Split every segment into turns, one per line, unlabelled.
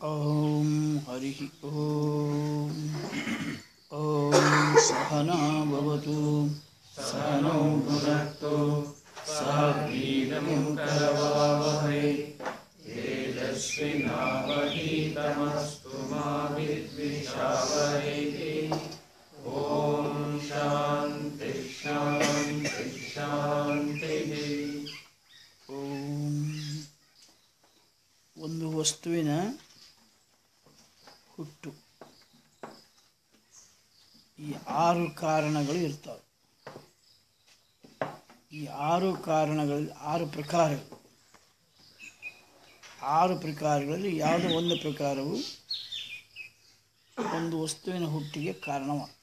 ॐ हरिः ॐ ॐ सहना भवतु सहनौ भुनक्तु सह वीरं करवावहै तेजस्विनावहीतमस्तु मा विद्विषावहै ॐ शान्ति शान्ति ಶಾಂತಿಃ ಓಂ ಒಂದು ವಸ್ತುವಿನ ಹುಟ್ಟು ಈ ಆರು ಕಾರಣಗಳು ಇರ್ತವೆ ಈ ಆರು ಕಾರಣಗಳಲ್ಲಿ ಆರು ಪ್ರಕಾರಗಳು ಆರು ಪ್ರಕಾರಗಳಲ್ಲಿ ಯಾವುದೋ ಒಂದು ಪ್ರಕಾರವು ಒಂದು ವಸ್ತುವಿನ ಹುಟ್ಟಿಗೆ ಕಾರಣವಾಗ್ತದೆ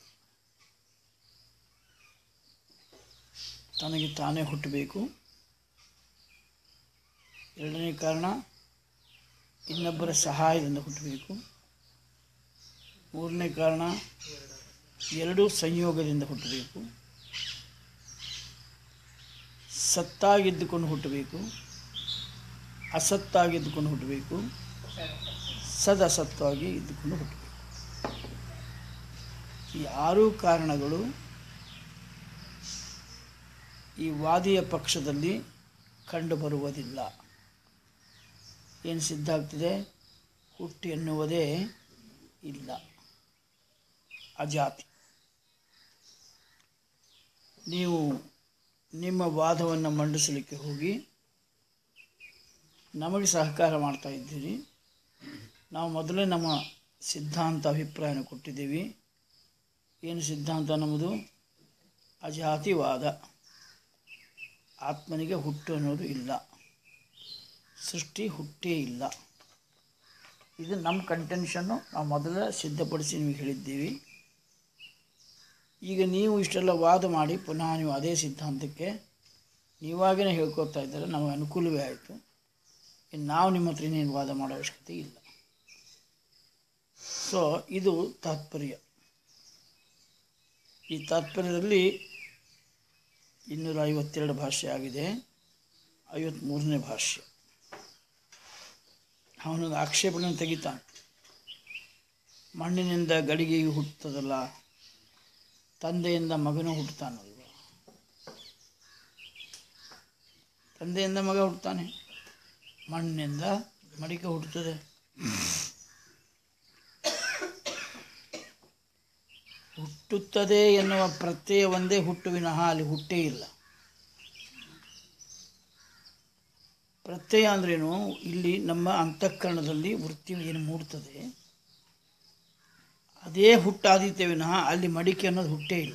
ತನಗೆ ತಾನೇ ಹುಟ್ಟಬೇಕು ಎರಡನೇ ಕಾರಣ ಇನ್ನೊಬ್ಬರ ಸಹಾಯದಿಂದ ಹುಟ್ಟಬೇಕು ಮೂರನೇ ಕಾರಣ ಎರಡೂ ಸಂಯೋಗದಿಂದ ಹುಟ್ಟಬೇಕು ಸತ್ತಾಗಿದ್ದುಕೊಂಡು ಹುಟ್ಟಬೇಕು ಅಸತ್ತಾಗಿದ್ದುಕೊಂಡು ಹುಟ್ಟಬೇಕು ಸದಸತ್ವಾಗಿ ಇದ್ದುಕೊಂಡು ಹುಟ್ಟಬೇಕು ಈ ಆರೂ ಕಾರಣಗಳು ಈ ವಾದಿಯ ಪಕ್ಷದಲ್ಲಿ ಕಂಡುಬರುವುದಿಲ್ಲ ಏನು ಸಿದ್ಧ ಆಗ್ತದೆ ಹುಟ್ಟು ಎನ್ನುವುದೇ ಇಲ್ಲ ಅಜಾತಿ ನೀವು ನಿಮ್ಮ ವಾದವನ್ನು ಮಂಡಿಸಲಿಕ್ಕೆ ಹೋಗಿ ನಮಗೆ ಸಹಕಾರ ಮಾಡ್ತಾ ಇದ್ದೀರಿ ನಾವು ಮೊದಲೇ ನಮ್ಮ ಸಿದ್ಧಾಂತ ಅಭಿಪ್ರಾಯನ ಕೊಟ್ಟಿದ್ದೀವಿ ಏನು ಸಿದ್ಧಾಂತ ನಮ್ಮದು ಅಜಾತಿವಾದ ಆತ್ಮನಿಗೆ ಹುಟ್ಟು ಅನ್ನೋದು ಇಲ್ಲ ಸೃಷ್ಟಿ ಹುಟ್ಟೇ ಇಲ್ಲ ಇದು ನಮ್ಮ ಕಂಟೆನ್ಷನ್ನು ನಾವು ಮೊದಲೇ ಸಿದ್ಧಪಡಿಸಿ ನಿಮಗೆ ಹೇಳಿದ್ದೀವಿ ಈಗ ನೀವು ಇಷ್ಟೆಲ್ಲ ವಾದ ಮಾಡಿ ಪುನಃ ನೀವು ಅದೇ ಸಿದ್ಧಾಂತಕ್ಕೆ ನೀವಾಗೇ ಹೇಳ್ಕೊತಾ ಇದ್ದಾರೆ ನಮಗೆ ಅನುಕೂಲವೇ ಆಯಿತು ಇನ್ನು ನಾವು ನಿಮ್ಮ ಹತ್ರ ಇನ್ನೇನು ವಾದ ಮಾಡೋ ಅವಶ್ಯಕತೆ ಇಲ್ಲ ಸೊ ಇದು ತಾತ್ಪರ್ಯ ಈ ತಾತ್ಪರ್ಯದಲ್ಲಿ ಇನ್ನೂರ ಐವತ್ತೆರಡು ಭಾಷೆ ಆಗಿದೆ ಐವತ್ತ್ಮೂರನೇ ಭಾಷ್ಯ ಅವನೊಂದು ಆಕ್ಷೇಪಣೆಯನ್ನು ತೆಗಿತಾನೆ ಮಣ್ಣಿನಿಂದ ಗಡಿಗೆಯು ಹುಟ್ಟುತ್ತದಲ್ಲ ತಂದೆಯಿಂದ ಮಗನೂ ಹುಟ್ಟುತ್ತಾನಲ್ವ ತಂದೆಯಿಂದ ಮಗ ಹುಟ್ಟುತ್ತಾನೆ ಮಣ್ಣಿನಿಂದ ಮಡಿಕೆ ಹುಟ್ಟುತ್ತದೆ ಹುಟ್ಟುತ್ತದೆ ಎನ್ನುವ ಪ್ರತ್ಯಯ ಒಂದೇ ಹುಟ್ಟು ವಿನಃ ಅಲ್ಲಿ ಹುಟ್ಟೇ ಇಲ್ಲ ಪ್ರತ್ಯಯ ಅಂದ್ರೇನು ಇಲ್ಲಿ ನಮ್ಮ ಅಂತಃಕರಣದಲ್ಲಿ ವೃತ್ತಿ ಏನು ಮೂಡ್ತದೆ ಅದೇ ಹುಟ್ಟಾದೀತೆ ವಿನಃ ಅಲ್ಲಿ ಮಡಿಕೆ ಅನ್ನೋದು ಹುಟ್ಟೇ ಇಲ್ಲ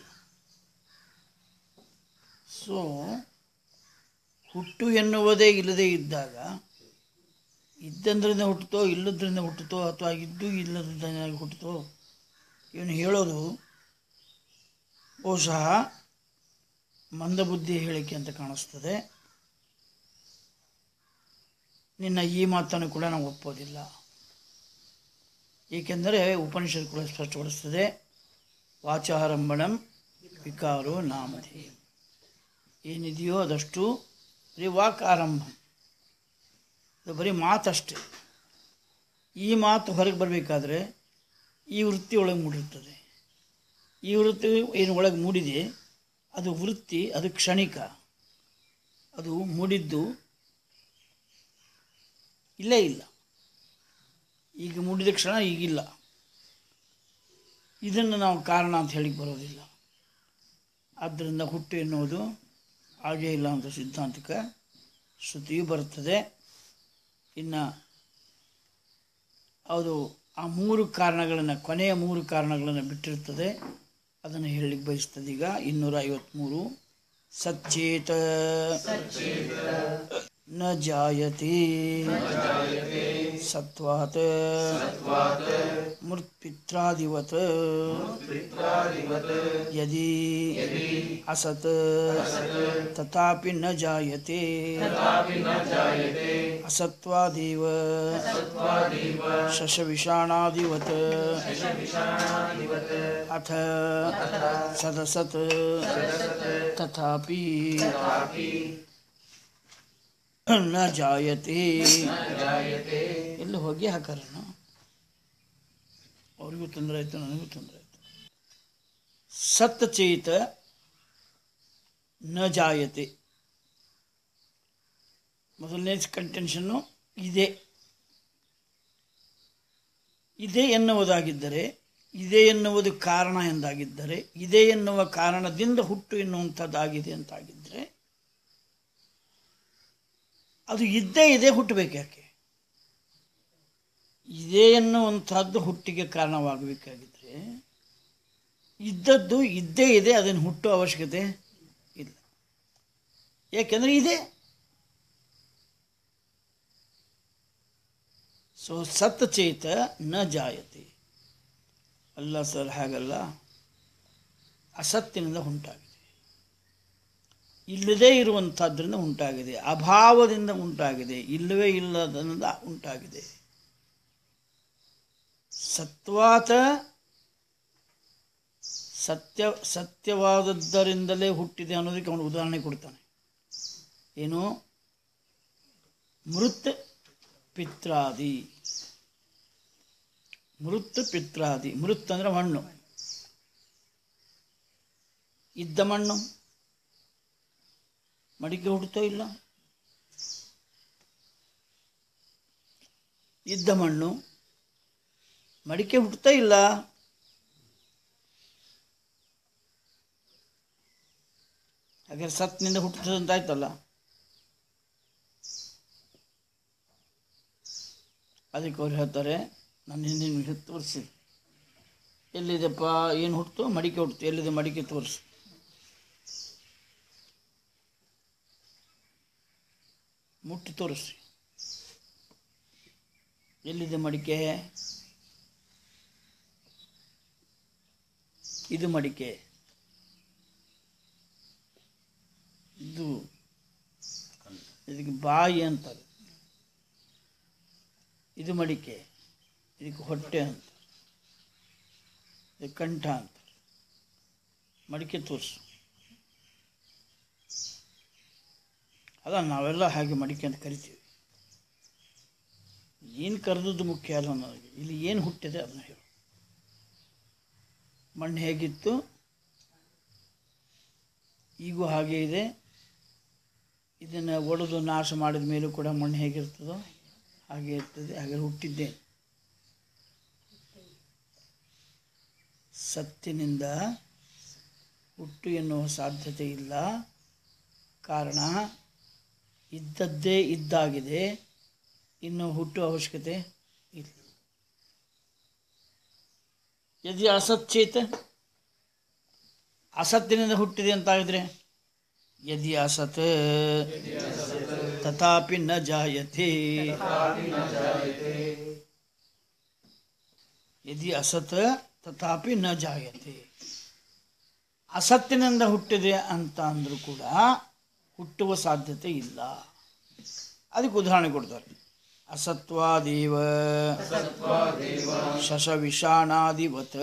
ಸೊ ಹುಟ್ಟು ಎನ್ನುವುದೇ ಇಲ್ಲದೇ ಇದ್ದಾಗ ಇದ್ದಂದ್ರಿಂದ ಹುಟ್ಟುತ್ತೋ ಇಲ್ಲದ್ರಿಂದ ಹುಟ್ಟುತ್ತೋ ಅಥವಾ ಇದ್ದು ಇಲ್ಲದ್ರಿಂದ ಹುಟ್ಟುತ್ತೋ ಇವನು ಹೇಳೋದು ಬಹುಶಃ ಮಂದಬುದ್ಧಿ ಹೇಳಿಕೆ ಅಂತ ಕಾಣಿಸ್ತದೆ ನಿನ್ನ ಈ ಮಾತನ್ನು ಕೂಡ ನಾವು ಒಪ್ಪೋದಿಲ್ಲ ಏಕೆಂದರೆ ಉಪನಿಷತ್ ಕೂಡ ಸ್ಪಷ್ಟಪಡಿಸ್ತದೆ ವಾಚಾರಂಭಣಂ ವಿಕಾರೋ ನಾಮಧೇ ಏನಿದೆಯೋ ಅದಷ್ಟು ಬರೀ ವಾಕ್ ಆರಂಭ ಇದು ಬರೀ ಮಾತಷ್ಟೇ ಈ ಮಾತು ಹೊರಗೆ ಬರಬೇಕಾದ್ರೆ ಈ ವೃತ್ತಿ ಒಳಗೆ ಮೂಡಿರ್ತದೆ ಈ ವೃತ್ತಿ ಏನು ಒಳಗೆ ಮೂಡಿದೆ ಅದು ವೃತ್ತಿ ಅದು ಕ್ಷಣಿಕ ಅದು ಮೂಡಿದ್ದು ಇಲ್ಲೇ ಇಲ್ಲ ಈಗ ಮೂಡಿದ ಕ್ಷಣ ಈಗಿಲ್ಲ ಇದನ್ನು ನಾವು ಕಾರಣ ಅಂತ ಹೇಳಿಕ್ಕೆ ಬರೋದಿಲ್ಲ ಆದ್ದರಿಂದ ಹುಟ್ಟು ಎನ್ನುವುದು ಹಾಗೇ ಇಲ್ಲ ಅಂತ ಸಿದ್ಧಾಂತಿಕ ಶ್ರುತಿಯು ಬರುತ್ತದೆ ಇನ್ನು ಅದು ಆ ಮೂರು ಕಾರಣಗಳನ್ನು ಕೊನೆಯ ಮೂರು ಕಾರಣಗಳನ್ನು ಬಿಟ್ಟಿರ್ತದೆ ಅದನ್ನು ಹೇಳಲಿಕ್ಕೆ ಬಯಸ್ತದೆ ಈಗ ಇನ್ನೂರ ಐವತ್ತ್ಮೂರು ಸಚ್ಚೇತ ನ ಜಾಯತೆ ಸತ್ವಾತ್ ಮೃತ್ಪಿತ್ರಾದಿವತ್ ಯದಿ ಅಸತ್ ತಥಾಪಿ ನ ಜಾಯತೆ ಅಸತ್ವಾದೇವ ಶಶವಿಷಾಣಾದಿವತ್ ಅಥ ಸದಸತ್ ತಥಾಪಿ ನ ಜಾಯತೆ ಎಲ್ಲಿ ಹೋಗಿ ಹಾಕಾರನು ಅವ್ರಿಗೂ ತೊಂದರೆ ಆಯಿತು ನನಗೂ ತೊಂದರೆ ಆಯಿತು ಸತ್ಚೇತ ನ ಜಾಯತೆ ಮೊದಲನೇ ಕಂಟೆನ್ಷನ್ನು ಇದೆ ಇದೆ ಎನ್ನುವುದಾಗಿದ್ದರೆ ಇದೆ ಎನ್ನುವುದು ಕಾರಣ ಎಂದಾಗಿದ್ದರೆ ಇದೆ ಎನ್ನುವ ಕಾರಣದಿಂದ ಹುಟ್ಟು ಎನ್ನುವಂಥದ್ದಾಗಿದೆ ಅಂತಾಗಿದ್ದರೆ ಅದು ಇದ್ದೇ ಇದೆ ಹುಟ್ಟಬೇಕು ಯಾಕೆ ಇದೆ ಎನ್ನುವಂಥದ್ದು ಹುಟ್ಟಿಗೆ ಕಾರಣವಾಗಬೇಕಾಗಿದ್ರೆ ಇದ್ದದ್ದು ಇದ್ದೇ ಇದೆ ಅದನ್ನು ಹುಟ್ಟುವ ಅವಶ್ಯಕತೆ ಇಲ್ಲ ಯಾಕೆಂದರೆ ಇದೆ ಸೊ ಸತ್ಚೇತ ನ ಜಾಯತೆ ಅಲ್ಲ ಸರ್ ಹಾಗಲ್ಲ ಅಸತ್ತಿನಿಂದ ಉಂಟಾಗಿದೆ ಇಲ್ಲದೇ ಇರುವಂಥದ್ರಿಂದ ಉಂಟಾಗಿದೆ ಅಭಾವದಿಂದ ಉಂಟಾಗಿದೆ ಇಲ್ಲವೇ ಇಲ್ಲದರಿಂದ ಉಂಟಾಗಿದೆ ಸತ್ವಾತ ಸತ್ಯ ಸತ್ಯವಾದದ್ದರಿಂದಲೇ ಹುಟ್ಟಿದೆ ಅನ್ನೋದಕ್ಕೆ ಅವನು ಉದಾಹರಣೆ ಕೊಡ್ತಾನೆ ಏನು ಮೃತ್ ಪಿತ್ರಾದಿ ಮೃತ್ ಪಿತ್ರಾದಿ ಮೃತ್ ಅಂದ್ರೆ ಮಣ್ಣು ಇದ್ದ ಮಣ್ಣು ಮಡಿಕೆ ಹುಟ್ಟುತ್ತೋ ಇಲ್ಲ ಇದ್ದ ಮಣ್ಣು ಮಡಿಕೆ ಹುಟ್ಟುತ್ತಾ ಇಲ್ಲ ಹಾಗಾದ್ರೆ ಸತ್ನಿಂದ ಹುಟ್ಟುತ್ತದೆ ಅಂತ ಆಯ್ತಲ್ಲ ಅದಕ್ಕೆ ಅವ್ರು ಹೇಳ್ತಾರೆ ನನ್ನ ಹಿಂದಿನ ವಿಷಯ ತೋರಿಸಿ ಎಲ್ಲಿದೆಪ್ಪ ಏನು ಹುಟ್ಟಿತು ಮಡಿಕೆ ಹುಟ್ಟಿತು ಎಲ್ಲಿದೆ ಮಡಿಕೆ ತೋರಿಸಿ ಮುಟ್ಟಿ ತೋರಿಸಿ ಎಲ್ಲಿದೆ ಮಡಿಕೆ ಇದು ಮಡಿಕೆ ಇದು ಇದಕ್ಕೆ ಬಾಯಿ ಅಂತಾರೆ ಇದು ಮಡಿಕೆ ಇದಕ್ಕೆ ಹೊಟ್ಟೆ ಅಂತ ಇದು ಕಂಠ ಅಂತ ಮಡಿಕೆ ತೋರಿಸು ಅದ ನಾವೆಲ್ಲ ಹಾಗೆ ಮಡಿಕೆ ಅಂತ ಕರಿತೀವಿ ಏನು ಕರೆದದ್ದು ಮುಖ್ಯ ಅಲ್ಲ ನನಗೆ ಇಲ್ಲಿ ಏನು ಹುಟ್ಟಿದೆ ಅದನ್ನ ಹೇಳು ಮಣ್ಣು ಹೇಗಿತ್ತು ಈಗೂ ಹಾಗೆ ಇದೆ ಇದನ್ನು ಒಡೆದು ನಾಶ ಮಾಡಿದ ಮೇಲೂ ಕೂಡ ಮಣ್ಣು ಹೇಗಿರ್ತದೋ ಹಾಗೆ ಇರ್ತದೆ ಹಾಗೆ ಹುಟ್ಟಿದ್ದೇನೆ ಸತ್ತಿನಿಂದ ಹುಟ್ಟು ಎನ್ನುವ ಸಾಧ್ಯತೆ ಇಲ್ಲ ಕಾರಣ ಇದ್ದದ್ದೇ ಇದ್ದಾಗಿದೆ ಇನ್ನು ಹುಟ್ಟು ಅವಶ್ಯಕತೆ ಇಲ್ಲ ಯದಿ ಅಸಚ್ಚೇತ ಅಸತ್ತಿನಿಂದ ಹುಟ್ಟಿದೆ ಅಂತಾಗಿದ್ರೆ ಯದಿ ಅಸತ್ ತಥಾಪಿ ನ ಜಾಯತೆ ಯದಿ ಅಸತ್ ತಥಾಪಿ ನ ಜಾಯತೆ ಅಸತ್ತಿನಿಂದ ಹುಟ್ಟಿದೆ ಅಂತ ಅಂದರೂ ಕೂಡ ಹುಟ್ಟುವ ಸಾಧ್ಯತೆ ಇಲ್ಲ ಅದಕ್ಕೆ ಉದಾಹರಣೆ ಕೊಡ್ತಾರೆ ಅಸತ್ವಾದೇವ ಶಶವಿಷಾಣಾದಿವತ್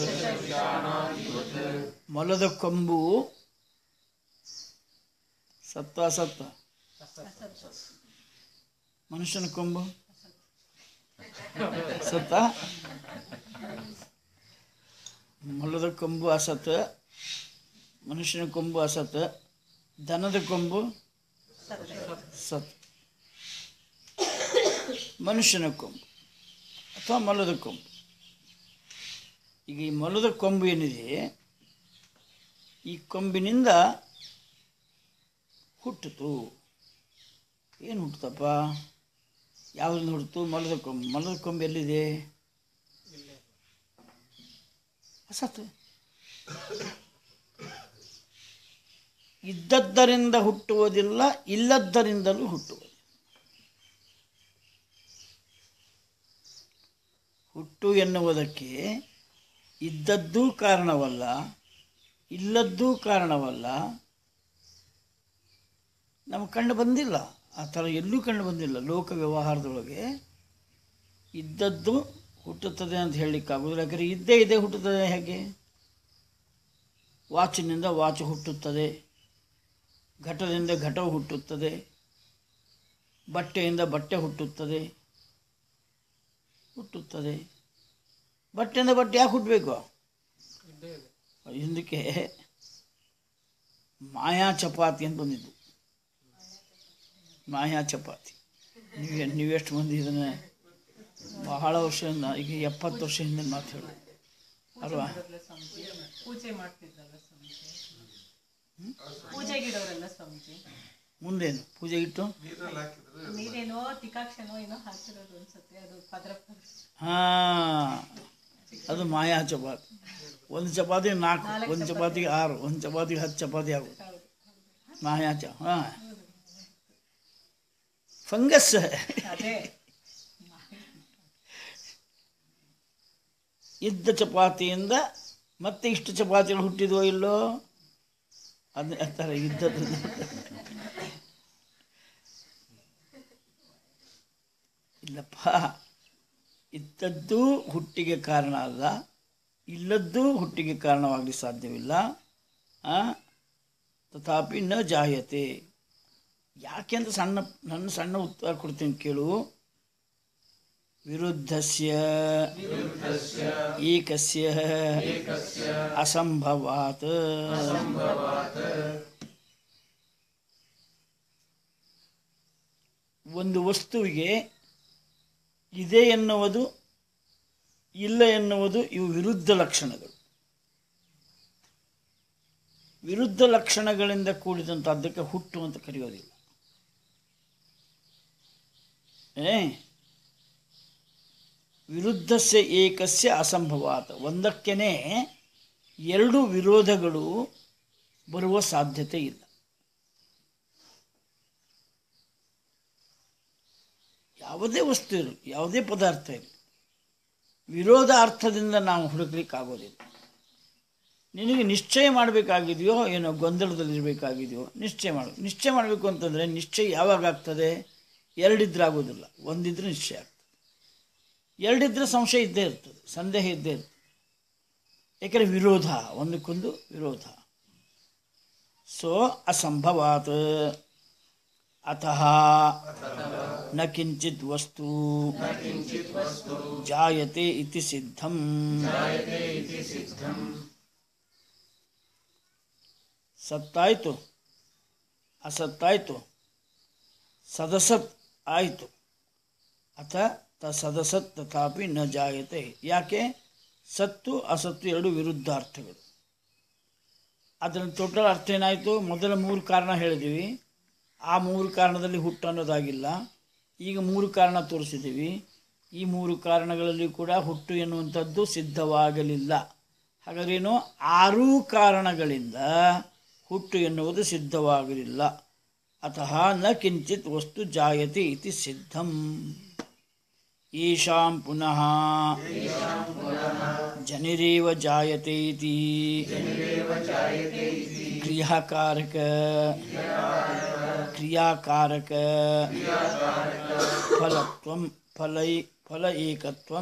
ಮೊಲದ ಕೊಂಬು ಸತ್ವ ಅಸತ್ವ ಮನುಷ್ಯನ ಕೊಂಬು ಸತ್ತ ಮೊಲದ ಕೊಂಬು ಅಸತ್ ಮನುಷ್ಯನ ಕೊಂಬು ಅಸತ್ ದನದ ಕೊಂಬು ಸತ್ ಮನುಷ್ಯನ ಕೊಂಬು ಅಥವಾ ಮೊಲದ ಕೊಂಬು ಈಗ ಈ ಮೊಲದ ಕೊಂಬು ಏನಿದೆ ಈ ಕೊಂಬಿನಿಂದ ಹುಟ್ಟಿತು ಏನು ಹುಟ್ಟುತ್ತಪ್ಪ ಯಾವುದನ್ನು ಹುಟ್ಟಿತು ಮೊಲದ ಕೊಂಬು ಮೊಲದ ಕೊಂಬು ಎಲ್ಲಿದೆ ಅಸತ್ ಇದ್ದದ್ದರಿಂದ ಹುಟ್ಟುವುದಿಲ್ಲ ಇಲ್ಲದ್ದರಿಂದಲೂ ಹುಟ್ಟುವುದು ಹುಟ್ಟು ಎನ್ನುವುದಕ್ಕೆ ಇದ್ದದ್ದೂ ಕಾರಣವಲ್ಲ ಇಲ್ಲದ್ದೂ ಕಾರಣವಲ್ಲ ನಮಗೆ ಕಂಡು ಬಂದಿಲ್ಲ ಆ ಥರ ಎಲ್ಲೂ ಕಂಡು ಬಂದಿಲ್ಲ ಲೋಕ ವ್ಯವಹಾರದೊಳಗೆ ಇದ್ದದ್ದು ಹುಟ್ಟುತ್ತದೆ ಅಂತ ಹೇಳಲಿಕ್ಕಾಗೋದಿಲ್ಲ ಯಾಕಂದರೆ ಇದ್ದೇ ಇದೇ ಹುಟ್ಟುತ್ತದೆ ಹೇಗೆ ವಾಚಿನಿಂದ ವಾಚ್ ಹುಟ್ಟುತ್ತದೆ ಘಟದಿಂದ ಘಟವು ಹುಟ್ಟುತ್ತದೆ ಬಟ್ಟೆಯಿಂದ ಬಟ್ಟೆ ಹುಟ್ಟುತ್ತದೆ ಹುಟ್ಟುತ್ತದೆ ಬಟ್ಟೆಯಿಂದ ಬಟ್ಟೆ ಯಾಕೆ ಹುಟ್ಟಬೇಕು ಹಿಂದಕ್ಕೆ ಮಾಯಾ ಚಪಾತಿ ಅಂತ ಬಂದಿದ್ದು ಮಾಯಾ ಚಪಾತಿ ನೀವು ನೀವೆಷ್ಟು ಮಂದಿ ಇದನ್ನು ಬಹಳ ವರ್ಷದಿಂದ ಈಗ ಎಪ್ಪತ್ತು ವರ್ಷ ಹಿಂದೆ ಮಾತು ಹೇಳಿ ಅಲ್ವಾ
ಪೂಜೆ ಮಾಡ್ತಿದ್ರಲ್ಲ ಸ್ವಾಮೀಜಿ ಪೂಜೆಗಿಡೋರೆಲ್ಲ ಸ್ವಾಮೀಜಿ
ಮುಂದೇನು ಪೂಜೆ ಇಟ್ಟು
ನೀರೇನೋ ಟಿಕಾಕ್ಷನೋ ಏನೋ ಹಾಕಿರೋದು ಅನ್ಸುತ್ತೆ ಅದು ಪದ್ರ ಪದ್ರ
ಹಾಂ ಅದು ಮಾಯಾ ಚಪಾತಿ ಒಂದು ಚಪಾತಿ ನಾಲ್ಕು ಒಂದು ಚಪಾತಿಗೆ ಆರು ಒಂದು ಚಪಾತಿಗೆ ಹತ್ತು ಚಪಾತಿ ಆಗೋದು ಮಾಯಾ ಚ ಹಾಂ ಫಂಗಸ್
ಅದೇ
ಇದ್ದ ಚಪಾತಿಯಿಂದ ಮತ್ತೆ ಇಷ್ಟು ಚಪಾತಿಗಳು ಹುಟ್ಟಿದ್ವೋ ಇಲ್ಲೋ ಅದನ್ನ ಆ ಥರ ಇದ್ದದ್ದು ಇಲ್ಲಪ್ಪ ಇದ್ದದ್ದು ಹುಟ್ಟಿಗೆ ಕಾರಣ ಅಲ್ಲ ಇಲ್ಲದ್ದು ಹುಟ್ಟಿಗೆ ಕಾರಣವಾಗಲಿ ಸಾಧ್ಯವಿಲ್ಲ ಆ? ತಥಾಪಿ ನ ಜಾಯತೆ ಯಾಕೆ ಅಂತ ಸಣ್ಣ ನನ್ನ ಸಣ್ಣ ಉತ್ತರ ಕೊಡ್ತೀನಿ ಕೇಳು ವಿರುದ್ಧಸ್ಯ ಏಕಸ್ಯ ಅಸಂಭವಾತ್ ಒಂದು ವಸ್ತುವಿಗೆ ಇದೆ ಎನ್ನುವುದು ಇಲ್ಲ ಎನ್ನುವುದು ಇವು ವಿರುದ್ಧ ಲಕ್ಷಣಗಳು ವಿರುದ್ಧ ಲಕ್ಷಣಗಳಿಂದ ಕೂಡಿದಂಥದ್ದಕ್ಕೆ ಹುಟ್ಟು ಅಂತ ಕರೆಯೋದಿಲ್ಲ ಏ ವಿರುದ್ಧಸ್ಯ ಏಕಸ್ಯ ಅಸಂಭವಾತ ಒಂದಕ್ಕೇನೆ ಎರಡು ವಿರೋಧಗಳು ಬರುವ ಸಾಧ್ಯತೆ ಇಲ್ಲ ಯಾವುದೇ ವಸ್ತು ಇರಲಿ ಯಾವುದೇ ಪದಾರ್ಥ ಇರಲಿ ವಿರೋಧ ಅರ್ಥದಿಂದ ನಾವು ಹುಡುಕ್ಲಿಕ್ಕೆ ಆಗೋದಿಲ್ಲ ನಿನಗೆ ನಿಶ್ಚಯ ಮಾಡಬೇಕಾಗಿದೆಯೋ ಏನೋ ಗೊಂದಲದಲ್ಲಿರಬೇಕಾಗಿದೆಯೋ ನಿಶ್ಚಯ ಮಾಡು ನಿಶ್ಚಯ ಮಾಡಬೇಕು ಅಂತಂದರೆ ನಿಶ್ಚಯ ಯಾವಾಗ ಆಗ್ತದೆ ಎರಡಿದ್ರೆ ಆಗೋದಿಲ್ಲ ಒಂದಿದ್ರೆ ನಿಶ್ಚಯ ಆಗ್ತದೆ ಎರಡಿದ್ರೆ ಸಂಶಯ ಇದ್ದೇ ಇರ್ತದೆ ಸಂದೇಹ ಇದ್ದೇ ಇರ್ತದೆ ಏಕೆಂದರೆ ವಿರೋಧ ಒಂದಕ್ಕೊಂದು ವಿರೋಧ ಸೊ ಅಸಂಭವಾತ್ ಅತಃ ನ ಕಿಂಚಿತ್ ವಸ್ತು ಜಾಯತೆ ಇತಿ ಸಿದ್ಧಂ ಸತ್ತಾಯಿತು ಅಸತ್ತಾಯಿತು ಸದಸತ್ ಆಯಿತು ಅಥ ತ ಸದಸತ್ ತಥಾಪಿ ನ ಜಾಯತೆ ಯಾಕೆ ಸತ್ತು ಅಸತ್ತು ಎರಡು ವಿರುದ್ಧಾರ್ಥಗಳು ಅದರ ಟೋಟಲ್ ಅರ್ಥ ಏನಾಯಿತು ಮೊದಲ ಮೂರು ಕಾರಣ ಹೇಳಿದ್ದೀವಿ ಆ ಮೂರು ಕಾರಣದಲ್ಲಿ ಹುಟ್ಟು ಅನ್ನೋದಾಗಿಲ್ಲ ಈಗ ಮೂರು ಕಾರಣ ತೋರಿಸಿದ್ದೀವಿ ಈ ಮೂರು ಕಾರಣಗಳಲ್ಲಿ ಕೂಡ ಹುಟ್ಟು ಎನ್ನುವಂಥದ್ದು ಸಿದ್ಧವಾಗಲಿಲ್ಲ ಹಾಗಾದ್ರೇನು ಆರೂ ಕಾರಣಗಳಿಂದ ಹುಟ್ಟು ಎನ್ನುವುದು ಸಿದ್ಧವಾಗಲಿಲ್ಲ ಅತಃ ನ ಕಿಂಚಿತ್ ವಸ್ತು ಜಾಯತೆ ಇತಿ ಸಿದ್ಧಂ ಈಶಾಂ ಪುನಃ ಜನಿರೇವ ಜಾಯತೆ ಇತಿ ಕ್ರಿಯಾಕಾರಕ ಕ್ರಿಯಾಕಾರಕ ಫಲತ್ವಂ ಫಲೈ ಫಲ ಏಕತ್ವಂ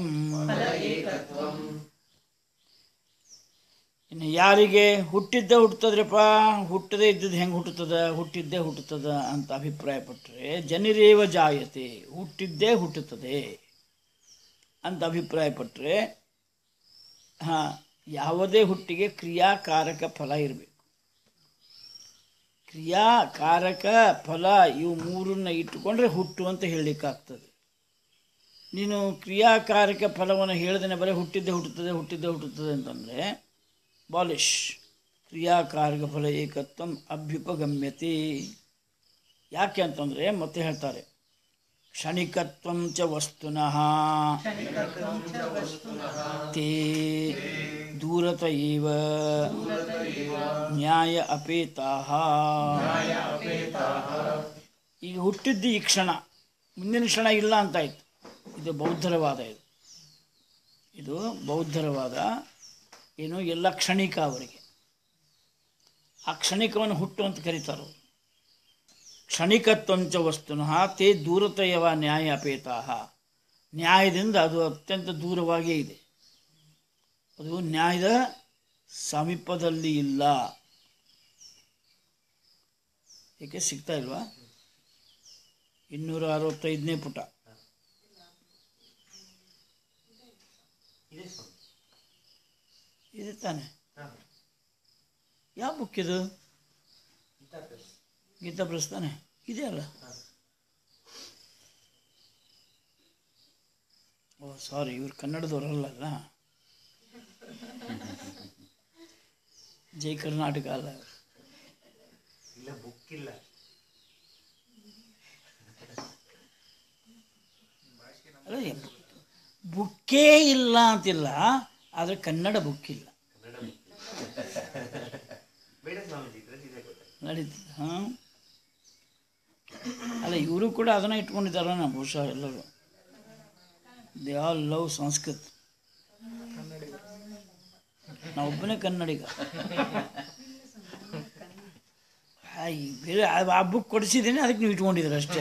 ಇನ್ನು ಯಾರಿಗೆ ಹುಟ್ಟಿದ್ದೇ ಹುಟ್ಟುತ್ತದ್ರಪ್ಪ ಹುಟ್ಟದೇ ಇದ್ದದ್ದು ಹೆಂಗೆ ಹುಟ್ಟುತ್ತದ ಹುಟ್ಟಿದ್ದೇ ಹುಟ್ಟುತ್ತದ ಅಂತ ಅಭಿಪ್ರಾಯಪಟ್ಟರೆ ಜನಿರೇವ ಜಾಯತೆ ಹುಟ್ಟಿದ್ದೇ ಹುಟ್ಟುತ್ತದೆ ಅಂತ ಅಭಿಪ್ರಾಯಪಟ್ಟರೆ ಹಾಂ ಯಾವುದೇ ಹುಟ್ಟಿಗೆ ಕ್ರಿಯಾಕಾರಕ ಫಲ ಇರಬೇಕು ಕ್ರಿಯಾಕಾರಕ ಫಲ ಇವು ಮೂರನ್ನ ಇಟ್ಟುಕೊಂಡ್ರೆ ಹುಟ್ಟು ಅಂತ ಹೇಳಲಿಕ್ಕಾಗ್ತದೆ ನೀನು ಕ್ರಿಯಾಕಾರಕ ಫಲವನ್ನು ಹೇಳ್ದೇನೆ ಬರೀ ಹುಟ್ಟಿದ್ದೇ ಹುಟ್ಟುತ್ತದೆ ಹುಟ್ಟಿದ್ದೇ ಹುಟ್ಟುತ್ತದೆ ಅಂತಂದರೆ ಬಾಲಿಶ್ ಕ್ರಿಯಾಕಾರಕ ಫಲ ಏಕತ್ವಂ ಅಭ್ಯುಪಗಮ್ಯತೆ ಯಾಕೆ ಅಂತಂದರೆ ಮತ್ತೆ ಹೇಳ್ತಾರೆ ಕ್ಷಣಿಕತ್ವಂ ಚ ವಸ್ತುನಃ ತೇ ದೂರತ ಇವ ನ್ಯಾಯ ಅಪೇತಾಹ ಈಗ ಹುಟ್ಟಿದ್ದು ಈ ಕ್ಷಣ ಮುಂದಿನ ಕ್ಷಣ ಇಲ್ಲ ಅಂತಾಯ್ತು ಇದು ಬೌದ್ಧರ ವಾದ ಇದು ಇದು ಬೌದ್ಧರ ವಾದ ಏನು ಎಲ್ಲ ಕ್ಷಣಿಕ ಅವರಿಗೆ ಆ ಕ್ಷಣಿಕವನ್ನು ಹುಟ್ಟು ಅಂತ ಕರೀತಾರೆ ಅವರು. ಕ್ಷಣಿಕತ್ವಂಚ ವಸ್ತುನಃ ತೇ ದೂರತಯವ ನ್ಯಾಯ ಅಪೇತಾಹ ನ್ಯಾಯದಿಂದ ಅದು ಅತ್ಯಂತ ದೂರವಾಗಿಯೇ ಇದೆ ಅದು ನ್ಯಾಯದ ಸಮೀಪದಲ್ಲಿ ಇಲ್ಲ ಏಕೆ ಸಿಗ್ತಾ ಇಲ್ವಾ ಇನ್ನೂರ ಅರವತ್ತೈದನೇ ಪುಟ ತಾನೆ ಯಾವ ಬುಕ್ ಇದು ಗೀತಾ ಪ್ರೆಸ್ ತಾನೆ ಇದೆ ಅಲ್ಲ ಓ ಸಾರಿ ಇವ್ರು ಕನ್ನಡದವರಲ್ಲ ಜೈ ಕರ್ನಾಟಕ ಅಲ್ಲ ಇವ್ರು.
ಇಲ್ಲ ಬುಕ್ ಇಲ್ಲ
ಅಲ್ಲ ಬುಕ್ಕೇ ಇಲ್ಲ ಅಂತಿಲ್ಲ ಆದರೆ ಕನ್ನಡ ಬುಕ್ ಇಲ್ಲ
ಕನ್ನಡ ಬೇಡ ಸ್ವಾಮೀಜಿ ಇದ್ರಲ್ಲಿ ಇದೆ ಗೊತ್ತಾಯ್ತು
ನಡೀತದೆ ಹಾಂ ಅಲ್ಲ ಇವರು ಕೂಡ ಅದನ್ನ ಇಟ್ಕೊಂಡಿದ್ದಾರ ನಾ ಬಹುಶಃ ಎಲ್ಲರೂ ದೇ ಆಲ್ ಲವ್ ಸಂಸ್ಕೃತ್ ನಾವೊಬ್ಬನೇ ಕನ್ನಡಿಗ ಹಾಯ್ ಬೇರೆ ಆ- ಆ ಬುಕ್ ಕೊಡಿಸಿದ್ದೀನಿ ಅದಕ್ಕೆ ನೀವು ಇಟ್ಕೊಂಡಿದ್ದೀರ ಅಷ್ಟೇ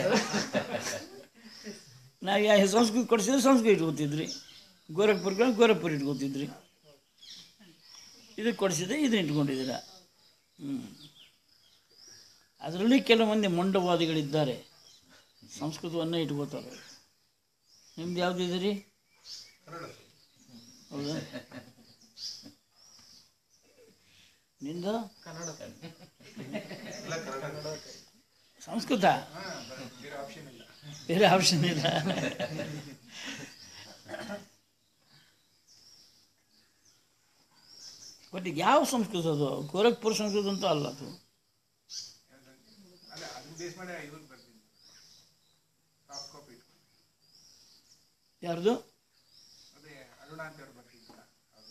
ನಾವು ಯಾ ಸಂಸ್ಕೃತ ಕೊಡಿಸಿದ್ರೆ ಸಂಸ್ಕೃತ ಇಟ್ಕೋತಿದ್ರಿ ಗೋರಖ್ಪುರ್ಗಳು ಗೋರಖ್ಪುರ್ ಇಟ್ಕೋತಿದ್ರಿ ಇದಕ್ಕೆ ಕೊಡಿಸಿದ್ರೆ ಇದನ್ನ ಇಟ್ಕೊಂಡಿದ್ದೀರ ಹ್ಞೂ ಅದರಲ್ಲಿ ಕೆಲವು ಮಂದಿ ಮೊಂಡವಾದಿಗಳಿದ್ದಾರೆ ಸಂಸ್ಕೃತವನ್ನೇ ಇಟ್ಕೋತಾರೆ ನಿಮ್ದು ಯಾವುದಿದೆ ಹೌದಾ ನಿಂದು ಸಂಸ್ಕೃತ ಬೇರೆ ಆಪ್ಷನ್ ಇಲ್ಲ ಬಟ್ ಯಾವ ಸಂಸ್ಕೃತ ಅದು ಗೋರಖ್ಪುರ ಸಂಸ್ಕೃತ ಅಂತೂ ಅಲ್ಲ ಅದು
ಅಲ್ಲ ಅದನ್ನ ಬೇಸ್ ಮಾಡಿ ಇವ್ರಿಗೆ ಬರ್ತೀನಿ ಸಾಫ್ಟ್ ಕಾಪಿ
ಯಾರ್ದು
ಅದೇ ಅರುಣ ಅಂತ ಅವ್ರು ಬರ್ತಿದ್ರಲ್ಲ ಅವರು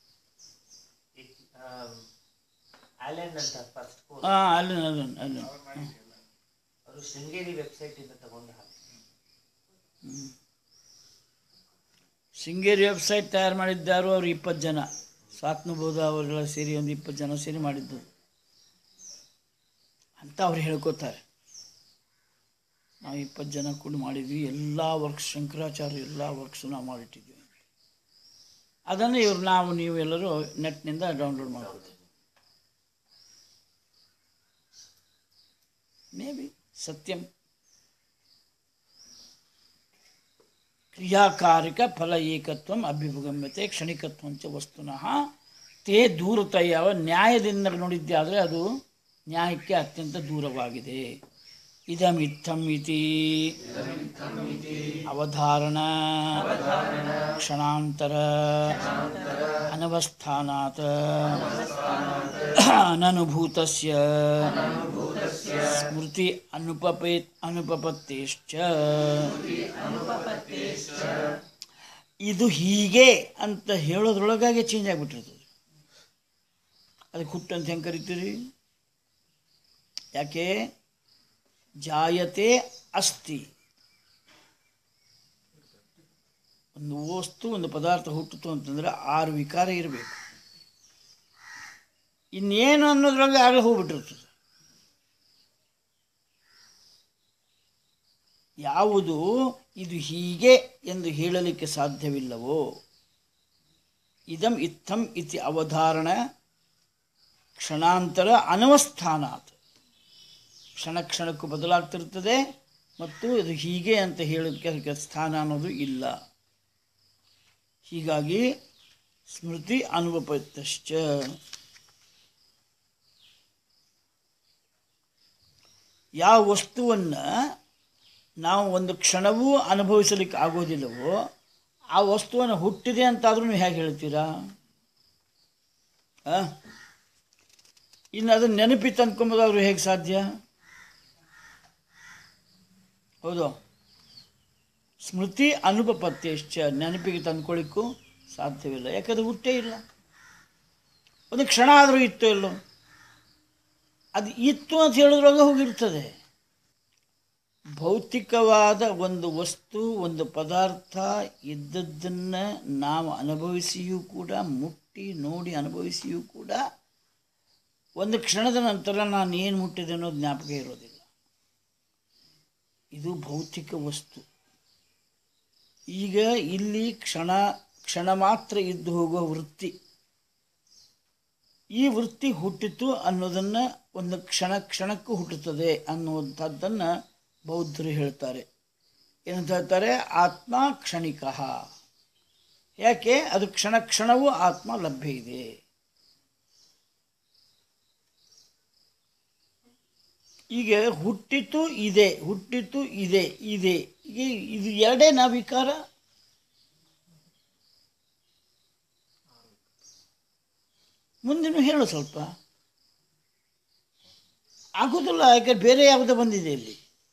ಆಲೆನ್ ಅಂತ ಫಸ್ಟ್ ಕೋರ್ಸ್
ಹಾಂ ಅಲ್ಲಿ ಅಲ್ಲಿ ಅಲ್ಲಿ
ಅವ್ರ ಮಾಹಿತಿ ಎಲ್ಲ
ಅವರು ಶೃಂಗೇರಿ ವೆಬ್ಸೈಟ್ ಇಂದ ತಗೊಂಡು ಹಾಕಿ
ಶೃಂಗೇರಿ ವೆಬ್ಸೈಟ್ ತಯಾರು ಮಾಡಿದ್ದಾರು ಅವರು ಇಪ್ಪತ್ತು ಜನ ಸ್ವಾತ್ಮಬೋಧ ಅವರೆಲ್ಲ ಸೇರಿ ಒಂದು ಇಪ್ಪತ್ತು ಜನ ಸೇರಿ ಮಾಡಿದ್ದು ಅಂತ ಅವ್ರು ಹೇಳ್ಕೋತಾರೆ ನಾವು ಇಪ್ಪತ್ತು ಜನ ಕೂಡ ಮಾಡಿದ್ವಿ ಎಲ್ಲ ವರ್ಕ್ಸ್ ಶಂಕರಾಚಾರ್ಯ ಎಲ್ಲ ವರ್ಕ್ಸ್ ನಾವು ಮಾಡಿಟ್ಟಿದ್ವಿ ಅದನ್ನು ಇವ್ರು ನಾವು ನೀವು ಎಲ್ಲರೂ ನೆಟ್ನಿಂದ ಡೌನ್ಲೋಡ್ ಮಾಡ್ಬೋದು ಮೇ ಬಿ ಸತ್ಯಂ ಕ್ರಿಯಾಕಾರಿಕ ಫಲ ಏಕತ್ವಂ ಅಭ್ಯುಪಗಮ್ಯತೆ ಕ್ಷಣಿಕತ್ವಂಚ ವಸ್ತುನಃ ತೇ ದೂರತಯವ ನ್ಯಾಯದಿಂದ ನೋಡಿದ್ದಾದರೆ ಅದು ನ್ಯಾಯಕ್ಕೆ ಅತ್ಯಂತ ದೂರವಾಗಿದೆ ಇದಮಿತ್ತಂ ಇತಿ ಅವಧಾರಣ ಕ್ಷಣಾಂತರ ಅನವಸ್ಥಾನಾತ್ ಅನನುಭೂತಸ್ಯ ಸ್ಮೃತಿ ಅನುಪಪೇ ಅನುಪಪತ್ತೇಶ್ಚ ಇದು ಹೀಗೆ ಅಂತ ಹೇಳೋದ್ರೊಳಗಾಗಿ ಚೇಂಜ್ ಆಗಿಬಿಟ್ಟಿರ್ತದೆ ಅದಕ್ಕೆ ಹುಟ್ಟು ಅಂತ ಹೆಂಗೆ ಕರಿತೀರಿ ಯಾಕೆ ಜಾಯತೆ ಅಸ್ತಿ ಒಂದು ವಸ್ತು ಒಂದು ಪದಾರ್ಥ ಹುಟ್ಟಿತು ಅಂತಂದ್ರೆ ಆರು ವಿಕಾರ ಇರಬೇಕು ಇನ್ನೇನು ಅನ್ನೋದ್ರೊಳಗೆ ಆಗಲೇ ಹೋಗ್ಬಿಟ್ಟಿರ್ತದೆ ಯಾವುದು ಇದು ಹೀಗೆ ಎಂದು ಹೇಳಲಿಕ್ಕೆ ಸಾಧ್ಯವಿಲ್ಲವೋ ಇದಂ ಇತ್ತಂ ಇತಿ ಅವಧಾರಣ ಕ್ಷಣಾಂತರ ಅನವಸ್ಥಾನಾತ್ ಕ್ಷಣ ಕ್ಷಣಕ್ಕೂ ಬದಲಾಗ್ತಿರ್ತದೆ ಮತ್ತು ಇದು ಹೀಗೆ ಅಂತ ಹೇಳೋದಕ್ಕೆ ಅದಕ್ಕೆ ಸ್ಥಾನ ಅನ್ನೋದು ಇಲ್ಲ ಹೀಗಾಗಿ ಸ್ಮೃತಿ ಅನುಪಪತ್ತಶ್ಚ ಯಾವ ವಸ್ತುವನ್ನು ನಾವು ಒಂದು ಕ್ಷಣವೂ ಅನುಭವಿಸಲಿಕ್ಕೆ ಆಗೋದಿಲ್ಲವೋ ಆ ವಸ್ತುವನ್ನು ಹುಟ್ಟಿದೆ ಅಂತಾದ್ರೂ ನೀವು ಹೇಗೆ ಹೇಳ್ತೀರಾ ಆ? ಇನ್ನು ಅದನ್ನು ನೆನಪಿತ್ತು ಅಂದ್ಕೊಂಬೋದಾದ್ರೂ ಹೇಗೆ ಸಾಧ್ಯ ಹೌದು ಸ್ಮೃತಿ ಅನುಪಪತ್ಯಶ್ಚ ನೆನಪಿಗೆ ತಂದ್ಕೊಳ್ಳಿಕ್ಕೂ ಸಾಧ್ಯವಿಲ್ಲ ಯಾಕಂದ್ರೆ ಹುಟ್ಟೇ ಇಲ್ಲ ಒಂದು ಕ್ಷಣ ಆದರೂ ಇತ್ತು ಎಲ್ಲೋ ಅದು ಇತ್ತು ಅಂತ ಹೇಳಿದ್ರೊಳಗೆ ಹೋಗಿರ್ತದೆ ಭೌತಿಕವಾದ ಒಂದು ವಸ್ತು ಒಂದು ಪದಾರ್ಥ ಇದ್ದದ್ದನ್ನು ನಾವು ಅನುಭವಿಸಿಯೂ ಕೂಡ ಮುಟ್ಟಿ ನೋಡಿ ಅನುಭವಿಸಿಯೂ ಕೂಡ ಒಂದು ಕ್ಷಣದ ನಂತರ ನಾನು ಏನು ಮುಟ್ಟಿದೆ ಅನ್ನೋದು ಜ್ಞಾಪಕ ಇರೋದಿಲ್ಲ ಇದು ಭೌತಿಕ ವಸ್ತು ಈಗ ಇಲ್ಲಿ ಕ್ಷಣ ಕ್ಷಣ ಮಾತ್ರ ಇದ್ದು ಹೋಗುವ ವೃತ್ತಿ ಈ ವೃತ್ತಿ ಹುಟ್ಟಿತು ಅನ್ನೋದನ್ನು ಒಂದು ಕ್ಷಣ ಕ್ಷಣಕ್ಕೂ ಹುಟ್ಟುತ್ತದೆ ಅನ್ನುವಂಥದ್ದನ್ನು ಬೌದ್ಧರು ಹೇಳ್ತಾರೆ ಏನಂತ ಹೇಳ್ತಾರೆ ಆತ್ಮ ಕ್ಷಣಿಕ ಯಾಕೆ ಅದು ಕ್ಷಣ ಕ್ಷಣವೂ ಆತ್ಮ ಲಭ್ಯ ಇದೆ ಈಗ ಹುಟ್ಟಿತು ಇದೆ ಹುಟ್ಟಿತು ಇದೆ ಇದೆ ಈಗ ಇದು ಎರಡೇ ನಾ ವಿಕಾರ ಮುಂದಿನ ಹೇಳು ಸ್ವಲ್ಪ ಆಗೋದಿಲ್ಲ ಯಾಕೆ ಬೇರೆ ಯಾವುದೋ ಬಂದಿದೆ ಇಲ್ಲಿ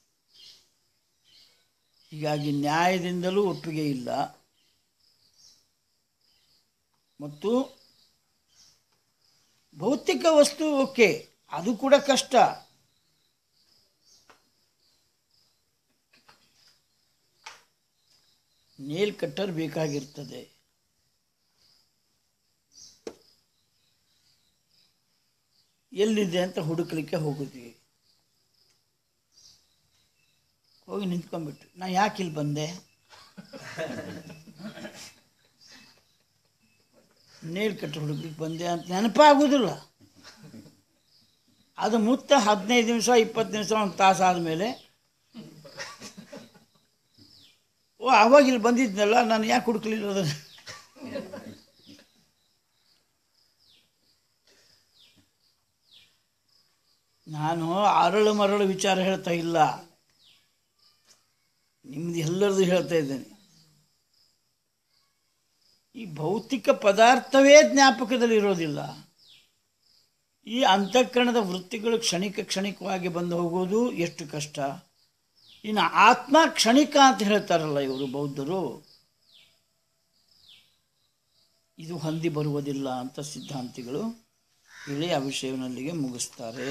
ಹೀಗಾಗಿ ನ್ಯಾಯದಿಂದಲೂ ಒಪ್ಪಿಗೆ ಇಲ್ಲ ಮತ್ತು ಭೌತಿಕ ವಸ್ತು ಓಕೆ ಅದು ಕೂಡ ಕಷ್ಟ ನೇಲ್ ಕಟ್ಟರ್ ಬೇಕಾಗಿರ್ತದೆ ಎಲ್ಲಿದೆ ಅಂತ ಹುಡುಕ್ಲಿಕ್ಕೆ ಹೋಗಿದ್ವಿ ಹೋಗಿ ನಿಂತ್ಕೊಂಡ್ಬಿಟ್ಟು ನಾ ಯಾಕೆ ಇಲ್ಲಿ ಬಂದೆ ನೇಲ್ ಕಟ್ಟರ್ ಹುಡುಕ್ಲಿಕ್ಕೆ ಬಂದೆ ಅಂತ ನೆನಪಾಗೋದಿಲ್ಲ ಅದು ಮುತ್ತ ಹದಿನೈದು ನಿಮಿಷ ಇಪ್ಪತ್ತು ನಿಮಿಷ ಒಂದು ತಾಸು ಆದಮೇಲೆ ಓ ಅವಾಗ ಇಲ್ಲಿ ಬಂದಿದ್ನಲ್ಲ ನಾನು ಯಾಕೆ ಹುಡುಕ್ಲಿಲ್ಲ ಅದನ್ನು ನಾನು ಅರಳು ಮರಳು ವಿಚಾರ ಹೇಳ್ತಾ ಇಲ್ಲ ನಿಮ್ದು ಎಲ್ಲರದು ಹೇಳ್ತಾ ಇದ್ದೇನೆ ಈ ಭೌತಿಕ ಪದಾರ್ಥವೇ ಜ್ಞಾಪಕದಲ್ಲಿ ಇರೋದಿಲ್ಲ ಈ ಅಂತಃಕರಣದ ವೃತ್ತಿಗಳು ಕ್ಷಣಿಕ ಕ್ಷಣಿಕವಾಗಿ ಬಂದು ಹೋಗೋದು ಎಷ್ಟು ಕಷ್ಟ ಇನ್ನು ಆತ್ಮ ಕ್ಷಣಿಕ ಅಂತ ಹೇಳ್ತಾರಲ್ಲ ಇವರು ಬೌದ್ಧರು ಇದು ಹೊಂದಿ ಬರುವುದಿಲ್ಲ ಅಂತ ಸಿದ್ಧಾಂತಿಗಳು ಹೇಳಿ ಆ ವಿಷಯವನ್ನಲ್ಲಿಗೆ ಮುಗಿಸ್ತಾರೆ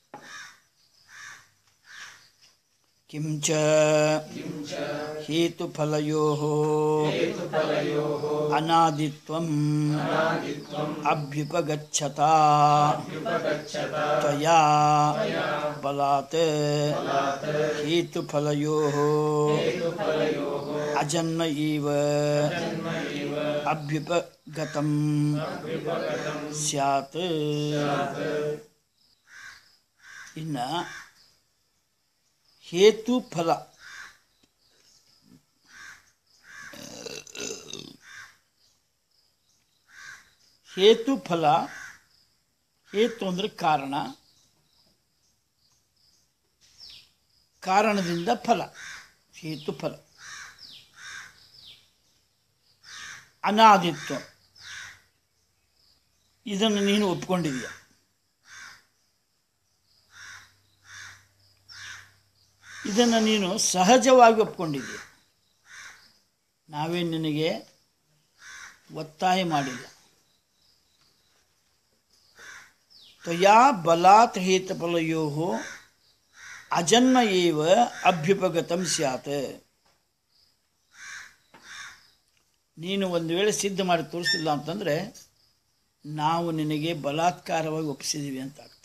ಕಿಂಚ ಹೇತುಫಲಯೋ ಅನಾದಿತ್ವಂ ಅಭ್ಯುಪಗಚ್ಚತಾ ತ್ವಯಾ ಬಲಾತ್ ಹೇತುಫಲಯೋ ಅಜನ್ಮ ಇವ ಅಭ್ಯುಪಗತಂ ಸ್ಯಾತ್ ಇನ್ನ ಹೇತು ಫಲ ಹೇತು ಫಲ ಹೇತು ಅಂದರೆ ಕಾರಣ ಕಾರಣದಿಂದ ಫಲ ಹೇತು ಫಲ ಅನಾದಿತ್ವ ಇದನ್ನು ನೀನು ಒಪ್ಕೊಂಡಿದೀಯ ಇದನ್ನು ನೀನು ಸಹಜವಾಗಿ ಒಪ್ಕೊಂಡಿದ್ದೀಯ ನಾವೇ ನಿನಗೆ ಒತ್ತಾಯ ಮಾಡಿಲ್ಲ ತ್ವಯಾ ಬಲಾತ್ ಹೇತಫಲಯೋ ಅಜನ್ಮ ಏವ ಅಭ್ಯುಪಗತಂ ಸ್ಯಾತ್ ನೀನು ಒಂದು ವೇಳೆ ಸಿದ್ಧ ಮಾಡಿ ತೋರಿಸಿಲ್ಲ ಅಂತಂದರೆ ನಾವು ನಿನಗೆ ಬಲಾತ್ಕಾರವಾಗಿ ಒಪ್ಪಿಸಿದ್ದೀವಿ ಅಂತ ಆಗ್ತದೆ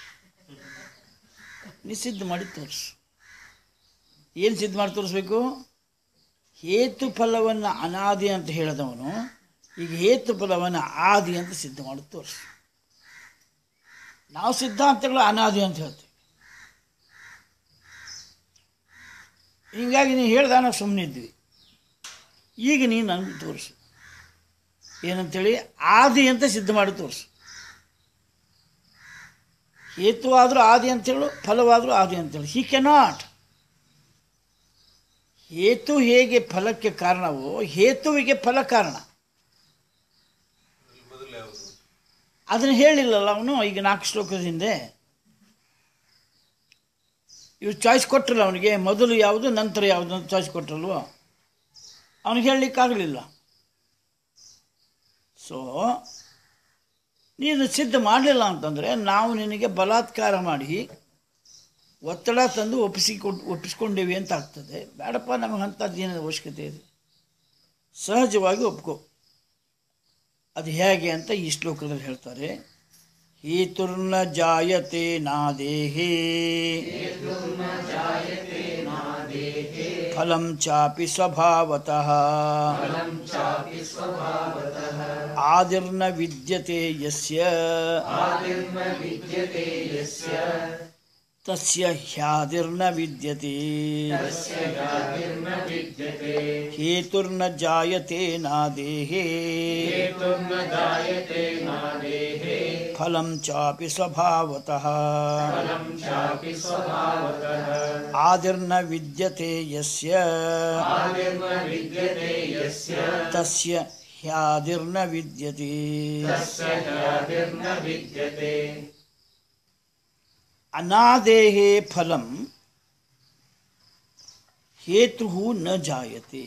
ನೀ ಸಿದ್ಧ ಮಾಡಿ ತೋರಿಸು ಏನು ಸಿದ್ಧ ಮಾಡಿ ತೋರಿಸ್ಬೇಕು ಹೇತು ಫಲವನ್ನು ಅನಾದಿ ಅಂತ ಹೇಳಿದವನು ಈಗ ಹೇತು ಫಲವನ್ನು ಆದಿ ಅಂತ ಸಿದ್ಧ ಮಾಡಿ ತೋರಿಸು ನಾವು ಸಿದ್ಧಾಂತಗಳು ಅನಾದಿ ಅಂತ ಹೇಳ್ತೀವಿ ಹೀಗಾಗಿ ನೀನು ಹೇಳ್ದ ನಾವು ಸುಮ್ಮನೆ ಇದ್ವಿ ಈಗ ನೀನು ನನಗೆ ತೋರಿಸು ಏನಂತೇಳಿ ಆದಿ ಅಂತ ಸಿದ್ಧ ಮಾಡಿ ತೋರಿಸು ಹೇತು ಆದರೂ ಆದಿ ಅಂತೇಳು ಫಲವಾದರೂ ಆದಿ ಅಂತೇಳು ಹಿ ಕೆನಾಟ್ ಹೇತು ಹೇಗೆ ಫಲಕ್ಕೆ ಕಾರಣವೋ ಹೇತುವಿಗೆ ಫಲ ಕಾರಣ ಅದನ್ನು ಹೇಳಿಲ್ಲಲ್ಲ ಅವನು ಈಗ ನಾಲ್ಕು ಶ್ಲೋಕದ ಹಿಂದೆ ಇವ್ರು ಚಾಯ್ಸ್ ಕೊಟ್ಟರಲ್ಲ ಅವನಿಗೆ ಮೊದಲು ಯಾವುದು ನಂತರ ಯಾವುದು ಅಂತ ಚಾಯ್ಸ್ ಕೊಟ್ಟರಲ್ವ ಅವನಿಗೆ ಹೇಳಲಿಕ್ಕಾಗಲಿಲ್ಲ ಸೊ ನೀನು ಸಿದ್ಧ ಮಾಡಲಿಲ್ಲ ಅಂತಂದರೆ ನಾವು ನಿನಗೆ ಬಲಾತ್ಕಾರ ಮಾಡಿ ಒತ್ತಡ ತಂದು ಒಪ್ಪಿಸಿಕೊಂಡು ಒಪ್ಪಿಸ್ಕೊಂಡೇವಿ ಅಂತ ಆಗ್ತದೆ ಬೇಡಪ್ಪ ನಮಗೆ ಅಂಥದ್ದು ಏನದ ಅವಶ್ಯಕತೆ ಇದೆ ಸಹಜವಾಗಿ ಒಪ್ಕೋ ಅದು ಹೇಗೆ ಅಂತ ಈ ಶ್ಲೋಕದಲ್ಲಿ ಹೇಳ್ತಾರೆ ಹೇತುರ್ನ ಜಾಯತೆ ನಾ ದೇಹೇ ಫಲಂ ಚಾಪಿ ಸ್ವಭಾವತಃ ಆದಿರ್ನ ವಿದ್ಯತೆ ಯಸ್ಯ ತಸ್ಯ ಹ್ಯಾದಿರ್ನ ವಿದ್ಯತೆ ಹೇತುರ್ನ ಜಾಯತೆ ನಾದೇಹೇ ಫಲಂ ಚಾಪಿ ಸ್ವಭಾವತಃ ಆದಿರ್ನ ವಿದ್ಯತೆ ಯಸ್ಯ ತಸ್ಯ ಹ್ಯಾದಿರ್ನ ವಿದ್ಯತೆ ಅನಾದೇಹೇ ಫಲಂ ಹೇತು ನ ಜಾಯತೆ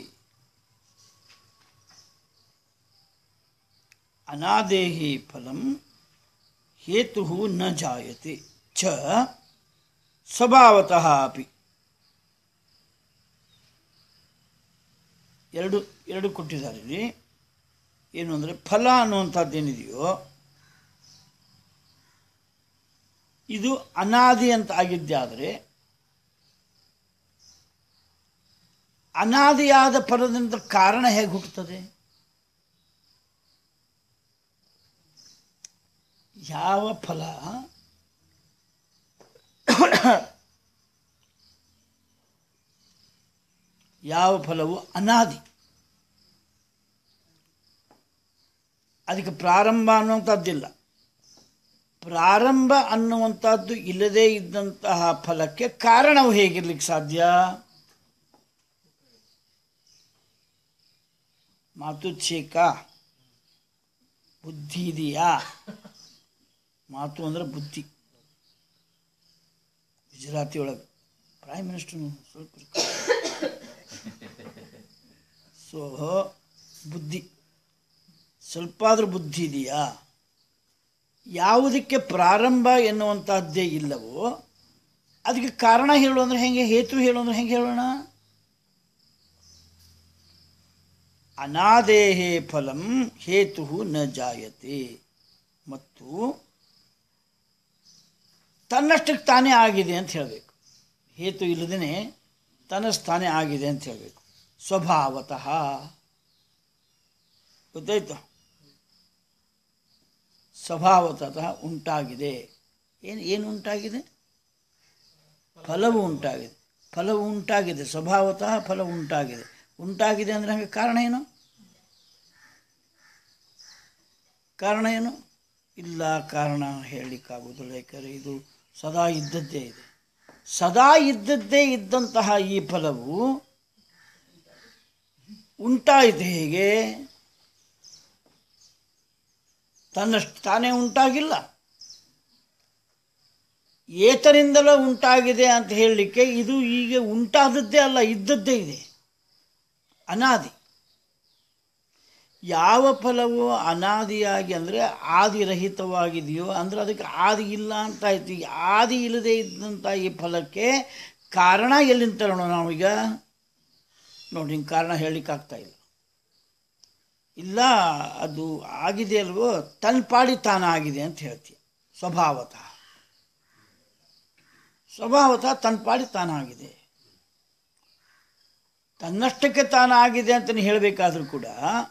ಅನಾದೇಹೇ ಫಲಂ ಹೇತು ನ ಜಾಯತೆ ಚ ಸ್ವಭಾವತಃ ಅಪಿ ಎರಡು ಎರಡು ಕೊಟ್ಟಿದ್ದಾರೆ ಇಲ್ಲಿ ಏನು ಅಂದರೆ ಫಲ ಅನ್ನುವಂಥದ್ದೇನಿದೆಯೋ ಇದು ಅನಾದಿ ಅಂತ ಆಗಿದ್ದಾದರೆ ಅನಾದಿಯಾದ ಫಲದಿಂದ ಕಾರಣ ಹೇಗೆ ಹುಟ್ಟುತ್ತದೆ ಯಾವ ಫಲ ಯಾವ ಫಲವು ಅನಾದಿ ಅದಕ್ಕೆ ಪ್ರಾರಂಭ ಅನ್ನುವಂಥದ್ದಿಲ್ಲ ಪ್ರಾರಂಭ ಅನ್ನುವಂಥದ್ದು ಇಲ್ಲದೇ ಇದ್ದಂತಹ ಫಲಕ್ಕೆ ಕಾರಣವು ಹೇಗಿರ್ಲಿಕ್ಕೆ ಸಾಧ್ಯ ಮಾತು ಛೇಕ ಬುದ್ಧಿ ಇದೆಯಾ ಮಾತು ಅಂದ್ರೆ ಬುದ್ಧಿ ಗುಜರಾತಿ ಒಳಗೆ ಪ್ರೈಮ್ ಮಿನಿಸ್ಟರ್ ಸ್ವಲ್ಪ ಸೊ ಬುದ್ಧಿ ಸ್ವಲ್ಪ ಆದ್ರೂ ಬುದ್ಧಿ ಇದೆಯಾ ಯಾವುದಕ್ಕೆ ಪ್ರಾರಂಭ ಎನ್ನುವಂಥದ್ದೇ ಇಲ್ಲವೋ ಅದಕ್ಕೆ ಕಾರಣ ಹೇಳು ಅಂದ್ರೆ ಹೆಂಗೆ ಹೇತು ಹೇಳು ಅಂದ್ರೆ ಹೆಂಗೆ ಹೇಳೋಣ ಅನಾದೇಹೇ ಫಲಂ ಹೇತು ನ ಜಾಯತೆ ಮತ್ತು ತನ್ನಷ್ಟಕ್ಕೆ ತಾನೇ ಆಗಿದೆ ಅಂತ ಹೇಳಬೇಕು ಹೇತು ಇಲ್ಲದೇ ತನ್ನಸ್ತಾನೇ ಆಗಿದೆ ಅಂತ ಹೇಳಬೇಕು ಸ್ವಭಾವತಃ ಗೊತ್ತಾಯ್ತು ಸ್ವಭಾವತಃ ಉಂಟಾಗಿದೆ ಏನು ಏನು ಉಂಟಾಗಿದೆ ಫಲವು ಉಂಟಾಗಿದೆ ಫಲವು ಉಂಟಾಗಿದೆ ಸ್ವಭಾವತಃ ಫಲ ಉಂಟಾಗಿದೆ ಉಂಟಾಗಿದೆ ಅಂದರೆ ಹಂಗೆ ಕಾರಣ ಏನು ಕಾರಣ ಏನು ಇಲ್ಲ ಕಾರಣ ಹೇಳಲಿಕ್ಕಾಗೋದಿಲ್ಲ ಯಾಕಂದರೆ ಇದು ಸದಾ ಇದ್ದದ್ದೇ ಇದೆ ಸದಾ ಇದ್ದದ್ದೇ ಇದ್ದಂತಹ ಈ ಫಲವು ಉಂಟಾಯಿತು ಹೇಗೆ ತನ್ನಷ್ಟು ತಾನೇ ಉಂಟಾಗಿಲ್ಲ ಏತರಿಂದಲೇ ಉಂಟಾಗಿದೆ ಅಂತ ಹೇಳಲಿಕ್ಕೆ ಇದು ಈಗ ಉಂಟಾದದ್ದೇ ಅಲ್ಲ ಇದ್ದದ್ದೇ ಇದೆ ಅನಾದಿ ಯಾವ ಫಲವು ಅನಾದಿಯಾಗಿ ಅಂದರೆ ಆದಿರಹಿತವಾಗಿದೆಯೋ ಅಂದರೆ ಅದಕ್ಕೆ ಆದಿ ಇಲ್ಲ ಅಂತ ಆಯ್ತು ಈ ಆದಿ ಇಲ್ಲದೆ ಇದ್ದಂಥ ಈ ಫಲಕ್ಕೆ ಕಾರಣ ಎಲ್ಲಿಂದ ತರೋಣ ನಾವೀಗ ನೋಡಿ ಹಿಂಗೆ ಕಾರಣ ಹೇಳಲಿಕ್ಕಾಗ್ತಾ ಇಲ್ಲ ಇಲ್ಲ ಅದು ಆಗಿದೆ ಅಲ್ವೋ ತನ್ನ ಪಾಡಿ ತಾನಾಗಿದೆ ಅಂತ ಹೇಳ್ತೀಯ ಸ್ವಭಾವತಃ ಸ್ವಭಾವತಃ ತನ್ನ ಪಾಡಿ ತಾನಾಗಿದೆ ತನ್ನಷ್ಟಕ್ಕೆ ತಾನಾಗಿದೆ ಅಂತ ನೀ ಹೇಳಬೇಕಾದ್ರೂ ಕೂಡ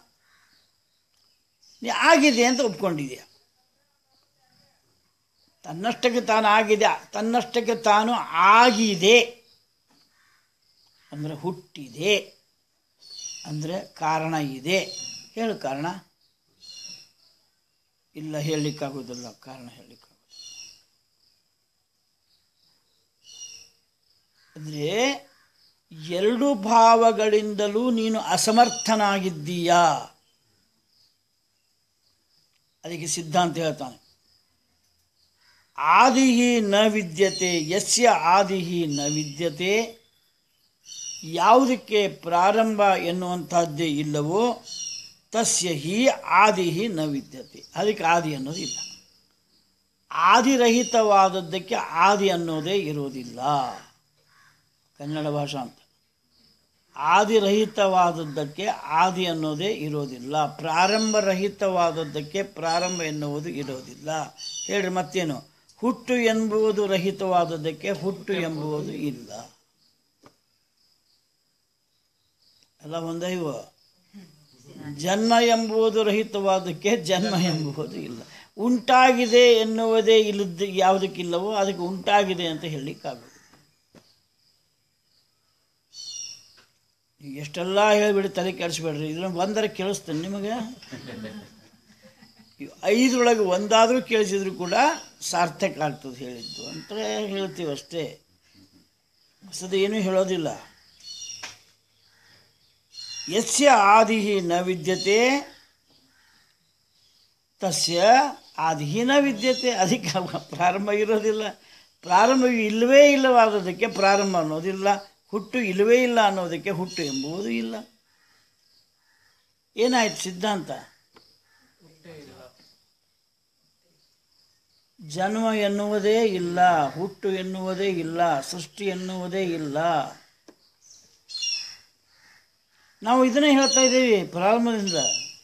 ನೀ ಆಗಿದೆ ಅಂತ ಒಪ್ಕೊಂಡಿದೆಯಾ ತನ್ನಷ್ಟಕ್ಕೆ ತಾನು ಆಗಿದೆ ತನ್ನಷ್ಟಕ್ಕೆ ತಾನು ಆಗಿದೆ ಅಂದರೆ ಹುಟ್ಟಿದೆ ಅಂದರೆ ಕಾರಣ ಇದೆ ಹೇಳು ಕಾರಣ ಇಲ್ಲ ಹೇಳಲಿಕ್ಕಾಗೋದಿಲ್ಲ ಕಾರಣ ಹೇಳಲಿಕ್ಕಾಗೋದಿಲ್ಲ ಅಂದರೆ ಎರಡು ಭಾವಗಳಿಂದಲೂ ನೀನು ಅಸಮರ್ಥನಾಗಿದ್ದೀಯಾ ಅದಕ್ಕೆ ಸಿದ್ಧಾಂತ ಹೇಳ್ತಾನೆ ಆದಿ ನ ವಿದ್ಯತೆ ಯಸ್ಯ ಆದಿ ನ ವಿದ್ಯತೆ ಯಾವುದಕ್ಕೆ ಪ್ರಾರಂಭ ಎನ್ನುವಂಥದ್ದೇ ಇಲ್ಲವೋ ತಸ್ಯ ಹಿ ಆದಿ ನ ವಿದ್ಯತೆ ಅದಕ್ಕೆ ಆದಿ ಅನ್ನೋದು ಇಲ್ಲ ಆದಿರಹಿತವಾದದ್ದಕ್ಕೆ ಆದಿ ಅನ್ನೋದೇ ಇರೋದಿಲ್ಲ ಕನ್ನಡ ಭಾಷಾ ಅಂತ ಆದಿರಹಿತವಾದದ್ದಕ್ಕೆ ಆದಿ ಅನ್ನೋದೇ ಇರೋದಿಲ್ಲ ಪ್ರಾರಂಭರಹಿತವಾದದ್ದಕ್ಕೆ ಪ್ರಾರಂಭ ಎನ್ನುವುದು ಇರೋದಿಲ್ಲ ಹೇಳ್ರಿ ಮತ್ತೇನು ಹುಟ್ಟು ಎಂಬುವುದು ರಹಿತವಾದದ್ದಕ್ಕೆ ಹುಟ್ಟು ಎಂಬುವುದು ಇಲ್ಲ ಎಲ್ಲ ಒಂದೇ ಇವು ಜನ್ಮ ಎಂಬುದು ರಹಿತವಾದಕ್ಕೆ ಜನ್ಮ ಎಂಬುದು ಇಲ್ಲ ಉಂಟಾಗಿದೆ ಎನ್ನುವುದೇ ಇಲ್ಲದ ಯಾವುದಕ್ಕಿಲ್ಲವೋ ಅದಕ್ಕೆ ಉಂಟಾಗಿದೆ ಅಂತ ಹೇಳಲಿಕ್ಕಾಗೋದು ಎಷ್ಟೆಲ್ಲ ಹೇಳಿಬಿಡಿ ತಲೆ ಕೆಡಿಸ್ಬೇಡ್ರಿ ಇದನ್ನು ಒಂದರ ಕೇಳಿಸ್ತೇನೆ ನಿಮಗೆ ಇವ್ ಐದರೊಳಗೆ ಒಂದಾದರೂ ಕೇಳಿಸಿದ್ರು ಕೂಡ ಸಾರ್ಥಕ ಆಗ್ತದೆ ಹೇಳಿದ್ದು ಅಂತ ಹೇಳ್ತೀವಿ ಅಷ್ಟೇ ಹೊಸದು ಏನೂ ಹೇಳೋದಿಲ್ಲ ಯಸ್ಯ ಆದಿ ನ ವಿದ್ಯತೆ ತಸ್ಯ ಆದಿ ನ ವಿದ್ಯತೆ ಅದಕ್ಕೆ ಅವ ಪ್ರಾರಂಭ ಇರೋದಿಲ್ಲ ಪ್ರಾರಂಭ ಇಲ್ಲವೇ ಇಲ್ಲವಾದದಕ್ಕೆ ಪ್ರಾರಂಭ ಅನ್ನೋದಿಲ್ಲ ಹುಟ್ಟು ಇಲ್ಲವೇ ಇಲ್ಲ ಅನ್ನೋದಕ್ಕೆ ಹುಟ್ಟು ಎಂಬುದು ಇಲ್ಲ ಏನಾಯ್ತು ಸಿದ್ಧಾಂತ ಜನ್ಮ ಎನ್ನುವುದೇ ಇಲ್ಲ ಹುಟ್ಟು ಎನ್ನುವುದೇ ಇಲ್ಲ ಸೃಷ್ಟಿ ಎನ್ನುವುದೇ ಇಲ್ಲ ನಾವು ಇದನ್ನೇ ಹೇಳ್ತಾ ಇದ್ದೀವಿ ಪ್ರಾರಂಭದಿಂದ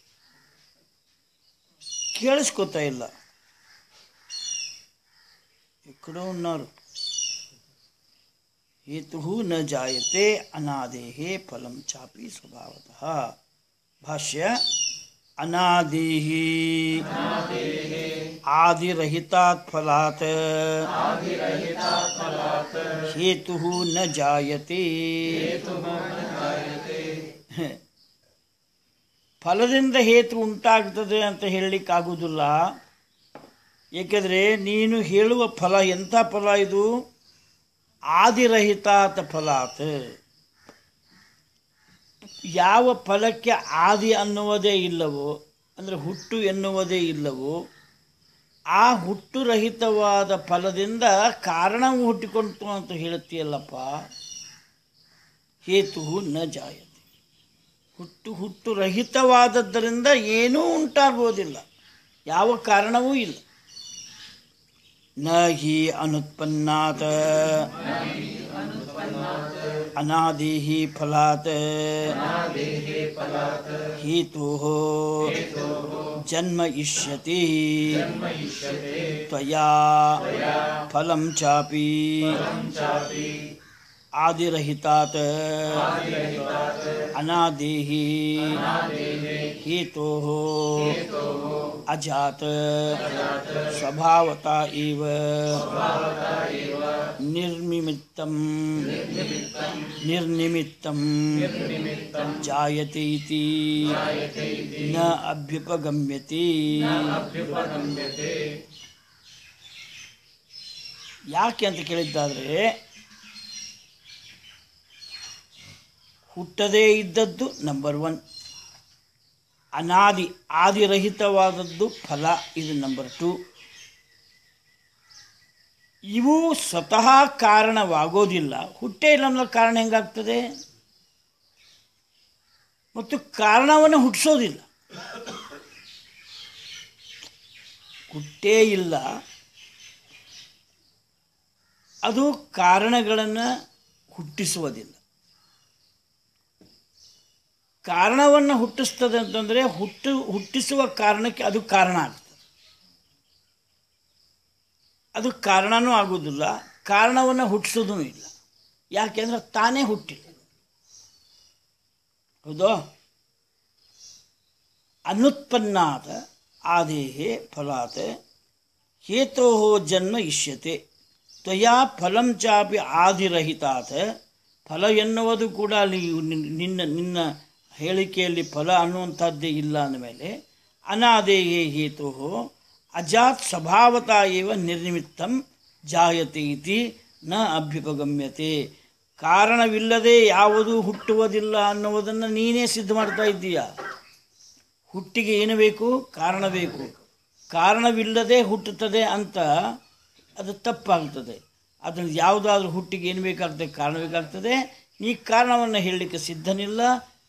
ಕೇಳಿಸ್ಕೊತಾ ಇಲ್ಲ ಎಕ್ಕಡೋ ಉన్నారు ಹೇತು ನ ಜಾಯತೆ ಅನಾದೇಹೇ ಫಲಂ ಚಾಪಿ ಸ್ವಭಾವತಃ ಭಾಷ್ಯ ಅನಾದೇಹಿ ಆದಿರಹಿತಾತ್ ಫಲಾತ್ ಹೇತು ನ ಜಾಯತೆ ಫಲದಿಂದ ಹೇತು ಉಂಟಾಗ್ತದೆ ಅಂತ ಹೇಳಲಿಕ್ಕಾಗುವುದಿಲ್ಲ ಏಕೆಂದರೆ ನೀನು ಹೇಳುವ ಫಲ ಎಂಥ ಫಲ ಇದು ಆದಿರಹಿತಾತ ಫಲಾತ್ ಯಾವ ಫಲಕ್ಕೆ ಆದಿ ಅನ್ನುವುದೇ ಇಲ್ಲವೋ ಅಂದರೆ ಹುಟ್ಟು ಎನ್ನುವುದೇ ಇಲ್ಲವೋ ಆ ಹುಟ್ಟುರಹಿತವಾದ ಫಲದಿಂದ ಕಾರಣವು ಹುಟ್ಟಿಕೊಂತು ಅಂತ ಹೇಳುತ್ತೀಯಲ್ಲಪ್ಪ ಹೇತು ನ ಜಾಯತೆ ಹುಟ್ಟು ಹುಟ್ಟು ರಹಿತವಾದದ್ದರಿಂದ ಏನೂ ಉಂಟಾಗುವುದಿಲ್ಲ ಯಾವ ಕಾರಣವೂ ಇಲ್ಲ ನ ಹಿ ಅನುತ್ಪನ್ನಾತ್ ಅನಾದಿಹಿ ಫಲಾತ್ ಹೇತು ಜನ್ಮ ಇಷ್ಯತಿ ತ್ವಯಾ ಫಲಂ ಚಾಪಿ ಆದಿರಹಿತಾತ್ ಅನಾದೇಹಿ ಹೇತೋ ಅಜಾತ್ ಸ್ವಭಾವತಾ ಇವ ನಿರ್ನಿಮಿತ್ತಂ ನಿರ್ನಿಮಿತ್ತಂ ಜಾಯತೆ ಇತಿ ನ ಅಭ್ಯುಪಗಮ್ಯತೆ ಯಾಕೆ ಅಂತ ಕೇಳಿದ್ದಾದ್ರೆ ಹುಟ್ಟದೇ ಇದ್ದದ್ದು ನಂಬರ್ ಒನ್ ಅನಾದಿ ಆದಿರಹಿತವಾದದ್ದು ಫಲ ಇದು ನಂಬರ್ ಟು ಇವು ಸ್ವತಃ ಕಾರಣವಾಗೋದಿಲ್ಲ ಹುಟ್ಟೇ ಇಲ್ಲ ಅನ್ನೋ ಕಾರಣ ಹೆಂಗಾಗ್ತದೆ ಮತ್ತು ಕಾರಣವನ್ನು ಹುಟ್ಟಿಸೋದಿಲ್ಲ ಹುಟ್ಟೇ ಇಲ್ಲ ಅದು ಕಾರಣಗಳನ್ನು ಹುಟ್ಟಿಸುವುದಿಲ್ಲ ಕಾರಣವನ್ನು ಹುಟ್ಟಿಸ್ತದೆ ಅಂತಂದರೆ ಹುಟ್ಟು ಹುಟ್ಟಿಸುವ ಕಾರಣಕ್ಕೆ ಅದು ಕಾರಣ ಆಗ್ತದೆ ಅದು ಕಾರಣನೂ ಆಗೋದಿಲ್ಲ ಕಾರಣವನ್ನು ಹುಟ್ಟಿಸೋದೂ ಇಲ್ಲ ಯಾಕೆಂದ್ರೆ ತಾನೇ ಹುಟ್ಟಿಲ್ಲ ಹೌದೋ ಅನುತ್ಪನ್ನಾದ ಆದೇಹೆ ಫಲಾತ್ ಹೇತೋ ಜನ್ಮ ಇಷ್ಯತೆ ತ್ವಯಾ ಫಲಂ ಚಾಪಿ ಆದಿರಹಿತಾತ್ ಫಲ ಎನ್ನುವುದು ಕೂಡ ಅಲ್ಲಿ ನಿನ್- ನಿನ್ನ ನಿನ್ನ ಹೇಳಿಕೆಯಲ್ಲಿ ಫಲ ಅನ್ನುವಂಥದ್ದೇ ಇಲ್ಲ ಅಂದಮೇಲೆ ಅನಾದೇಯೇ ಹೇತು ಅಜಾತ್ ಸ್ವಭಾವತ ಏವ ನಿರ್ನಿಮಿತ್ತಂ ಜಾಯತೆ ಇತಿ ನ ಅಭ್ಯುಪಗಮ್ಯತೆ ಕಾರಣವಿಲ್ಲದೆ ಯಾವುದೂ ಹುಟ್ಟುವುದಿಲ್ಲ ಅನ್ನುವುದನ್ನು ನೀನೇ ಸಿದ್ಧ ಮಾಡ್ತಾ ಇದ್ದೀಯ ಹುಟ್ಟಿಗೆ ಏನು ಬೇಕು ಕಾರಣ ಬೇಕು ಕಾರಣವಿಲ್ಲದೆ ಹುಟ್ಟುತ್ತದೆ ಅಂತ ಅದು ತಪ್ಪಾಗ್ತದೆ ಅದನ್ನು ಯಾವುದಾದ್ರೂ ಹುಟ್ಟಿಗೆ ಏನು ಬೇಕಾಗ್ತದೆ ಕಾರಣ ಬೇಕಾಗ್ತದೆ ನೀ ಕಾರಣವನ್ನು ಹೇಳಲಿಕ್ಕೆ ಸಿದ್ಧನಿಲ್ಲ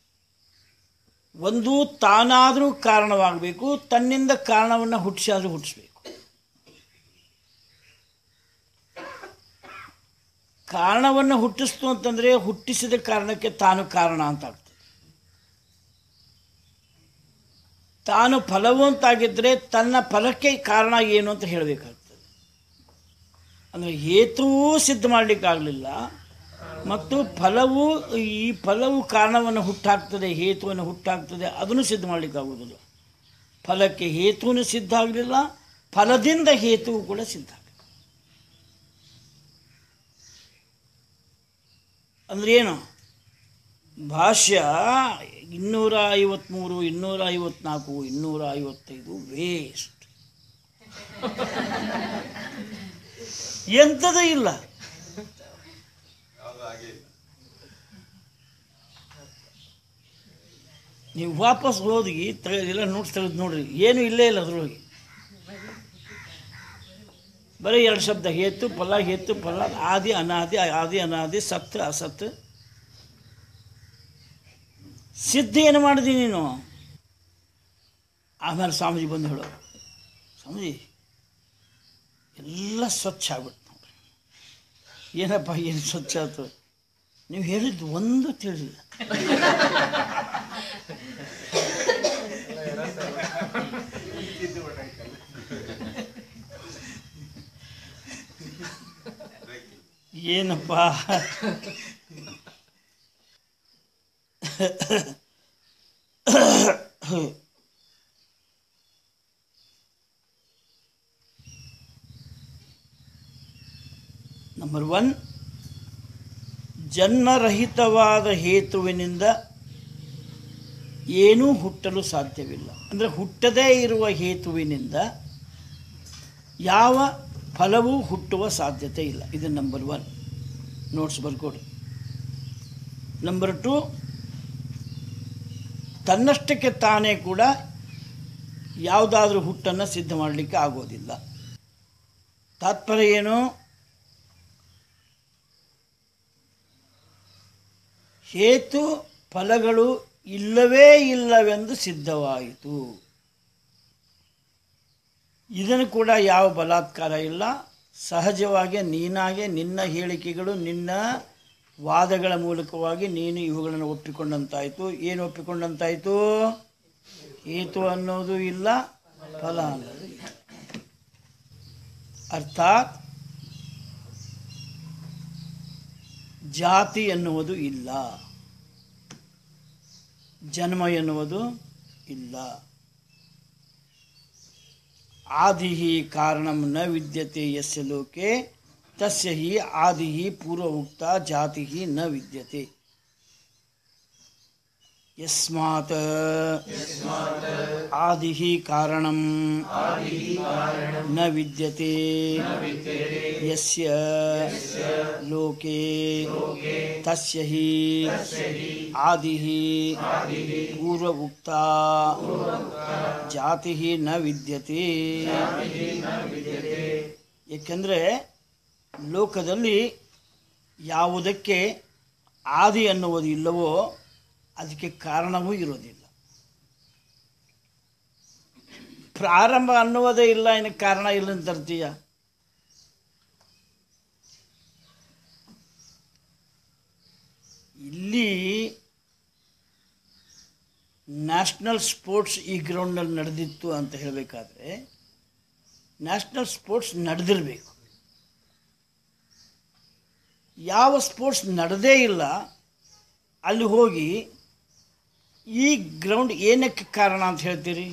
ಒಂದು ತಾನಾದರೂ ಕಾರಣವಾಗಬೇಕು ತನ್ನಿಂದ ಕಾರಣವನ್ನು ಹುಟ್ಟಿಸಾದರೂ ಹುಟ್ಟಿಸ್ಬೇಕು ಕಾರಣವನ್ನು ಹುಟ್ಟಿಸ್ತು ಅಂತಂದರೆ ಹುಟ್ಟಿಸಿದ ಕಾರಣಕ್ಕೆ ತಾನು ಕಾರಣ ಅಂತ ಆಗ್ತದೆ ತಾನು ಫಲವು ಅಂತಾಗಿದ್ದರೆ ತನ್ನ ಫಲಕ್ಕೆ ಕಾರಣ ಏನು ಅಂತ ಹೇಳಬೇಕಾಗ್ತದೆ ಅಂದರೆ ಹೇತುವೂ ಸಿದ್ಧ ಮಾಡಲಿಕ್ಕಾಗಲಿಲ್ಲ ಮತ್ತು ಫಲವು ಈ ಫಲವು ಕಾರಣವನ್ನು ಹುಟ್ಟಾಕ್ತದೆ ಹೇತುವನ್ನು ಹುಟ್ಟಾಕ್ತದೆ ಅದನ್ನು ಸಿದ್ಧ ಮಾಡಲಿಕ್ಕಾಗೋದಿಲ್ಲ ಫಲಕ್ಕೆ ಹೇತುವನ್ನು ಸಿದ್ಧ ಆಗಲಿಲ್ಲ ಫಲದಿಂದ ಹೇತುವು ಕೂಡ ಸಿದ್ಧ ಅಂದ್ರೆ ಏನು ಭಾಷ್ಯ ಇನ್ನೂರ ಐವತ್ತ್ಮೂರು ಇನ್ನೂರ ಐವತ್ನಾಲ್ಕು ಇನ್ನೂರ ಐವತ್ತೈದು ವೇಸ್ಟ್ ಎಂಥದೂ ಇಲ್ಲ
ಯಾವುದು ಹಾಗೆ ಇಲ್ಲ
ನೀವು ವಾಪಸ್ ಹೋಗಿ ತೆಗೆದು ಎಲ್ಲ ನೋಟ್ಸ್ ತೆಗೆದು ನೋಡ್ರಿ ಏನು ಇಲ್ಲೇ ಇಲ್ಲ ಅದ್ರೊಳಗೆ ಬರೀ ಎರಡು ಶಬ್ದ ಹೇತು ಫಲ ಹೇತು ಫಲ ಆದಿ ಅನಾದಿ ಆದಿ ಅನಾದಿ ಸತ್ ಅಸತ್ ಸಿದ್ಧ ಏನು ಮಾಡಿದಿ ನೀನು ಆಮೇಲೆ ಸ್ವಾಮೀಜಿ ಬಂದು ಹೇಳೋ ಸ್ವಾಮೀಜಿ ಎಲ್ಲ ಸ್ವಚ್ಛ ಆಗ್ಬಿಡ್ತು ನೋಡ್ರಿ ಏನಪ್ಪ ಏನು ಸ್ವಚ್ಛ ಆಯ್ತು ನೀವು ಹೇಳಿದ್ದು ಒಂದು ತಿಳಿಲಿಲ್ಲ ಏನಪ್ಪ ನಂಬರ್ ಒನ್ ಜನ್ಮರಹಿತವಾದ ಹೇತುವಿನಿಂದ ಏನೂ ಹುಟ್ಟಲು ಸಾಧ್ಯವಿಲ್ಲ ಅಂದರೆ ಹುಟ್ಟದೇ ಇರುವ ಹೇತುವಿನಿಂದ ಯಾವ ಫಲವೂ ಹುಟ್ಟುವ ಸಾಧ್ಯತೆ ಇಲ್ಲ ಇದು ನಂಬರ್ ಒನ್ ನೋಟ್ಸ್ ಬರ್ಕೊಡಿ ನಂಬರ್ ಟು ತನ್ನಷ್ಟಕ್ಕೆ ತಾನೇ ಕೂಡ ಯಾವುದಾದ್ರೂ ಹುಟ್ಟನ್ನು ಸಿದ್ಧ ಮಾಡಲಿಕ್ಕೆ ಆಗೋದಿಲ್ಲ ತಾತ್ಪರ್ಯ ಏನು ಹೇತು ಫಲಗಳು ಇಲ್ಲವೇ ಇಲ್ಲವೆಂದು ಸಿದ್ಧವಾಯಿತು ಇದನ್ನು ಕೂಡ ಯಾವ ಬಲಾತ್ಕಾರ ಇಲ್ಲ ಸಹಜವಾಗಿ ನೀನಾಗೆ ನಿನ್ನ ಹೇಳಿಕೆಗಳು ನಿನ್ನ ವಾದಗಳ ಮೂಲಕವಾಗಿ ನೀನು ಇವುಗಳನ್ನು ಒಪ್ಪಿಕೊಂಡಂತಾಯಿತು ಏನು ಒಪ್ಪಿಕೊಂಡಂತಾಯಿತು ಹೇತು ಅನ್ನೋದು ಇಲ್ಲ ಫಲ ಅನ್ನೋದು ಇಲ್ಲ ಅರ್ಥಾತ್ ಜಾತಿ ಎನ್ನುವುದು ಇಲ್ಲ ಜನ್ಮ ಎನ್ನುವುದು ಇಲ್ಲ ಆದಿ ಕಾರಣಂ ನ ವಿದ್ಯತೆ ಯಸ್ಯ ಲೋಕೆ ತಸ್ಯ ಹಿ ಆದಿ ಪೂರ್ವ ಉಕ್ತ ಜಾತಿ ನ ವಿದ್ಯತೆ ಯಸ್ಮಾತ್ ಆದಿ ಕಾರಣಂ ನ ವಿದ್ಯತೆ ಯಸ್ಯ ಲೋಕೆ ತಸ್ಯ ಹಿ ಆದಿ ಪೂರ್ವ ಉಕ್ತ ಜಾತಿ ನ ವಿದ್ಯತೆ ಏಕೆಂದರೆ ಲೋಕದಲ್ಲಿ ಯಾವುದಕ್ಕೆ ಆದಿ ಅನ್ನುವುದು ಇಲ್ಲವೋ ಅದಕ್ಕೆ ಕಾರಣವೂ ಇರೋದಿಲ್ಲ ಪ್ರಾರಂಭ ಅನ್ನುವುದೇ ಇಲ್ಲ ಇನ್ನು ಕಾರಣ ಇಲ್ಲ ಅಂತ ತರ್ತೀಯ ಇಲ್ಲಿ ನ್ಯಾಷನಲ್ ಸ್ಪೋರ್ಟ್ಸ್ ಈ ಗ್ರೌಂಡ್ನಲ್ಲಿ ನಡೆದಿತ್ತು ಅಂತ ಹೇಳಬೇಕಾದ್ರೆ ನ್ಯಾಷನಲ್ ಸ್ಪೋರ್ಟ್ಸ್ ನಡೆದಿರಬೇಕು ಯಾವ ಸ್ಪೋರ್ಟ್ಸ್ ನಡೆದೇ ಇಲ್ಲ ಅಲ್ಲಿ ಹೋಗಿ ಈ ಗ್ರೌಂಡ್ ಏನಕ್ಕೆ ಕಾರಣ ಅಂತ ಹೇಳ್ತೀರಿ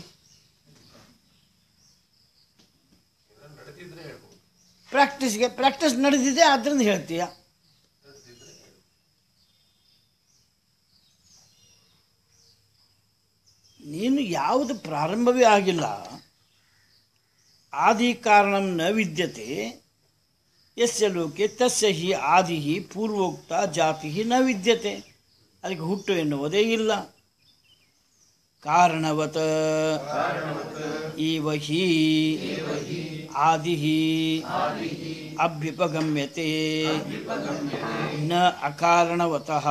ಪ್ರಾಕ್ಟೀಸ್ಗೆ ಪ್ರಾಕ್ಟೀಸ್ ನಡೆದಿದೆ ಆದ್ದರಿಂದ ಹೇಳ್ತೀಯ ನೀನು ಯಾವುದು ಪ್ರಾರಂಭವೇ ಆಗಿಲ್ಲ ಆದಿ ಕಾರಣಂ ನ ವಿದ್ಯತೆ ಯಸ್ಯ ಲೋಕೆ ತಸ್ಯ ಹಿ ಆದಿ ಪೂರ್ವೋಕ್ತ ಜಾತಿ ನ ವಿದ್ಯತೆ ಅದಕ್ಕೆ ಹುಟ್ಟು ಎನ್ನುವುದೇ ಇಲ್ಲ ಕಾರಣವತ ಇವ ಹಿ ಆದಿ ಅಭ್ಯುಪಗಮ್ಯತೆ ನ ಅಕಾರಣವತಃ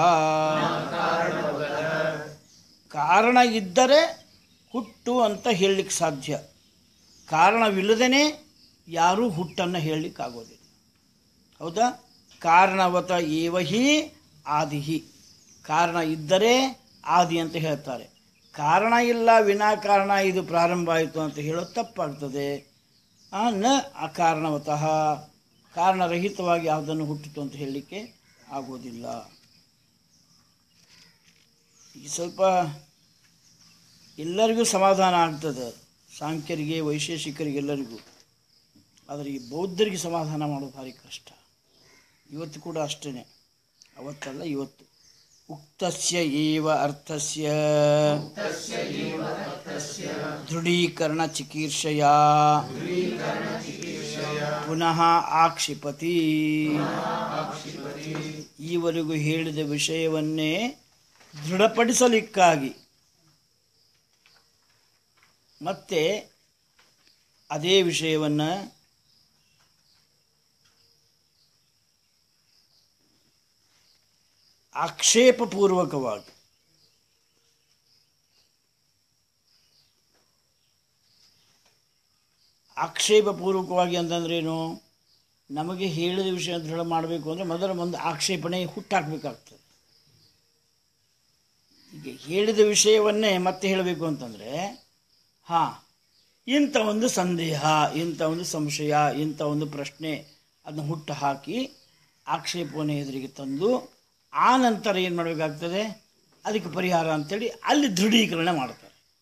ಕಾರಣ ಇದ್ದರೆ ಹುಟ್ಟು ಅಂತ ಹೇಳಲಿಕ್ಕೆ ಸಾಧ್ಯ ಕಾರಣವಿಲ್ಲದೇ ಯಾರೂ ಹುಟ್ಟನ್ನು ಹೇಳಲಿಕ್ಕಾಗೋದಿಲ್ಲ ಹೌದಾ ಕಾರಣವತ ಏವ ಹಿ ಆದಿ ಕಾರಣ ಇದ್ದರೆ ಆದಿ ಅಂತ ಹೇಳ್ತಾರೆ ಕಾರಣ ಇಲ್ಲ ವಿನಾಕಾರಣ ಇದು ಪ್ರಾರಂಭ ಆಯಿತು ಅಂತ ಹೇಳೋದು ತಪ್ಪಾಗ್ತದೆ ಆ, ನ ಅಕಾರಣವತಃ ಕಾರಣರಹಿತವಾಗಿ ಯಾವುದನ್ನು ಹುಟ್ಟಿತು ಅಂತ ಹೇಳಲಿಕ್ಕೆ ಆಗೋದಿಲ್ಲ ಈಗ ಸ್ವಲ್ಪ ಎಲ್ಲರಿಗೂ ಸಮಾಧಾನ ಆಗ್ತದೆ ಸಾಂಖ್ಯರಿಗೆ ವೈಶೇಷಿಕರಿಗೆ ಎಲ್ಲರಿಗೂ ಆದರೆ ಈ ಬೌದ್ಧರಿಗೆ ಸಮಾಧಾನ ಮಾಡೋದು ಭಾರಿ ಕಷ್ಟ ಇವತ್ತು ಕೂಡ ಅಷ್ಟೇ ಅವತ್ತಲ್ಲ ಇವತ್ತು ಉಕ್ತಸ್ಯ ಏವ ಅರ್ಥಸ್ಯ ದೃಢೀಕರಣ ಚಿಕೀರ್ಷಯ ಪುನಃ ಆಕ್ಷಿಪತಿ ಈವರೆಗೂ ಹೇಳಿದ ವಿಷಯವನ್ನೇ ದೃಢಪಡಿಸಲಿಕ್ಕಾಗಿ ಮತ್ತೆ ಅದೇ ವಿಷಯವನ್ನು ಆಕ್ಷೇಪಪೂರ್ವಕವಾಗಿ ಆಕ್ಷೇಪಪೂರ್ವಕವಾಗಿ ಅಂತಂದ್ರೇನು ನಮಗೆ ಹೇಳಿದ ವಿಷಯ ದೃಢ ಮಾಡಬೇಕು ಅಂದರೆ ಮೊದಲ ಒಂದು ಆಕ್ಷೇಪಣೆ ಹುಟ್ಟಾಕಬೇಕಾಗ್ತದೆ ಈಗ ಹೇಳಿದ ವಿಷಯವನ್ನೇ ಮತ್ತೆ ಹೇಳಬೇಕು ಅಂತಂದರೆ ಹಾಂ ಇಂಥ ಒಂದು ಸಂದೇಹ ಇಂಥ ಒಂದು ಸಂಶಯ ಇಂಥ ಒಂದು ಪ್ರಶ್ನೆ ಅದನ್ನ ಹುಟ್ಟು ಹಾಕಿ ಆಕ್ಷೇಪವನ್ನು ಎದುರಿಗೆ ತಂದು ಆ ನಂತರ ಏನು ಮಾಡಬೇಕಾಗ್ತದೆ ಅದಕ್ಕೆ ಪರಿಹಾರ ಅಂತೇಳಿ ಅಲ್ಲಿ ದೃಢೀಕರಣ ಮಾಡ್ತಾರೆ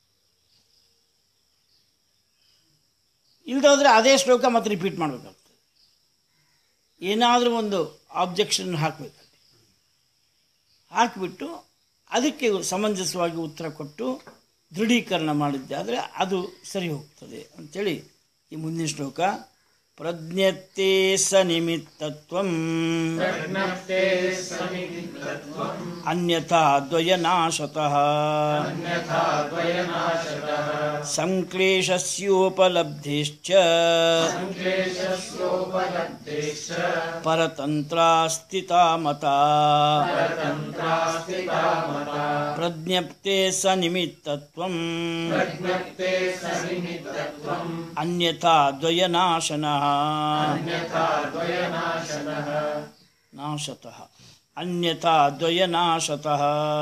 ಇಲ್ದಾದ್ರೆ ಅದೇ ಶ್ಲೋಕ ಮತ್ತೆ ರಿಪೀಟ್ ಮಾಡಬೇಕಾಗ್ತದೆ ಏನಾದರೂ ಒಂದು ಆಬ್ಜೆಕ್ಷನ್ ಹಾಕಬೇಕು ಹಾಕಿಬಿಟ್ಟು ಅದಕ್ಕೆ ಸಮಂಜಸವಾಗಿ ಉತ್ತರ ಕೊಟ್ಟು ದೃಢೀಕರಣ ಮಾಡಿದ್ದೆ ಆದರೆ ಅದು ಸರಿ ಹೋಗ್ತದೆ ಅಂಥೇಳಿ ಈ ಮುಂದಿನ ಶ್ಲೋಕ ಪ್ರಜ್ಞತೆ ಸ ನಿಮಿತ್ತತ್ವಂ ಅನ್ಯಥಾ ದ್ವಯನಾಶತಃ ಸಂಕ್ಲೇಶಸ್ಯೋಪಲಬ್ಧಿಶ್ಚ ಪರತಂತ್ರಾ ಸ್ಥಿತಾ ಮತಾ ಪ್ರಜ್ಞಪ್ತೆ ಸ ನಿಮಿತ್ತತ್ವಂ ಅನ್ಯಥಾ ದ್ವಯನಾಶನಃ ನಾಶತಃ ಅನ್ಯಥಾ ದ್ವಯನಾಶತಃ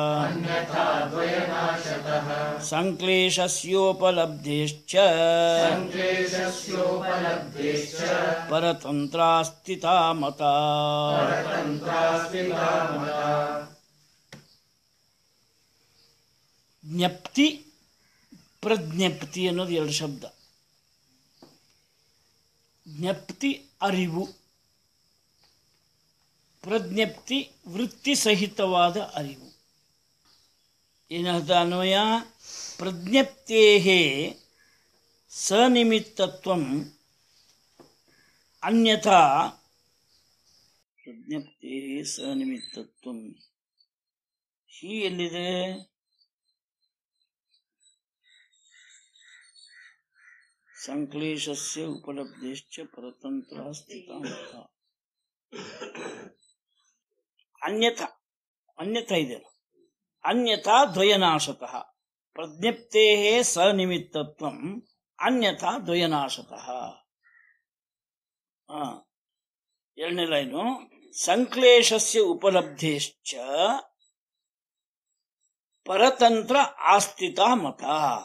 ಸಂಕ್ಲೇಶಸ್ಯೋಪಲಬ್ಧಿಶ್ಚ ಪರತಂತ್ರಾ ಸ್ಥಿತಾ ಮತಾ ಜ್ಞಪ್ತಿ ಪ್ರಜ್ಞಪ್ತಿ ಅನ್ನೋದು ಎರಡು ಶಬ್ದ ಜ್ಞಪ್ತಿ ಅರಿವು ಪ್ರಜ್ಞಪ್ತಿ ವೃತ್ತಿ ಸಹಿತವಾದ ಅರಿವು ಏನರ್ಥ ಅನ್ವಯ ಪ್ರಜ್ಞಪ್ತೇ ಸನಿಮಿತ್ತತ್ವಂ ಅನ್ಯಥಾ ಪ್ರಜ್ಞಪ್ತೇ ಸನಿಮಿತ್ತತ್ವಂ ಹೀ ಎಲ್ಲಿದೆ ಸಂಕ್ಲೇಶಸ್ಯ ಉಪಲಬ್ಧಿಶ್ಚ ಪರತಂತ್ರ ಸ್ಥಿತಾಂತ ಅನ್ಯಥಾ ಅನ್ಯಥಾ ಇದೆ ಅನ್ಯಥಾ ದ್ವಯನಾಶತಃ ಪ್ರಜ್ಞಪ್ತೇ ಸನಿಮಿತ್ತತ್ವಂ ಅನ್ಯಥಾ ದ್ವಯನಾಶತಃ ಆ, ಎರಡನೇ ಲೈನು ಸಂಕ್ಲೇಶಸ್ಯ ಉಪಲಬ್ಧಿಶ್ಚ ಪರತಂತ್ರ ಆಸ್ಥಿತ ಮತ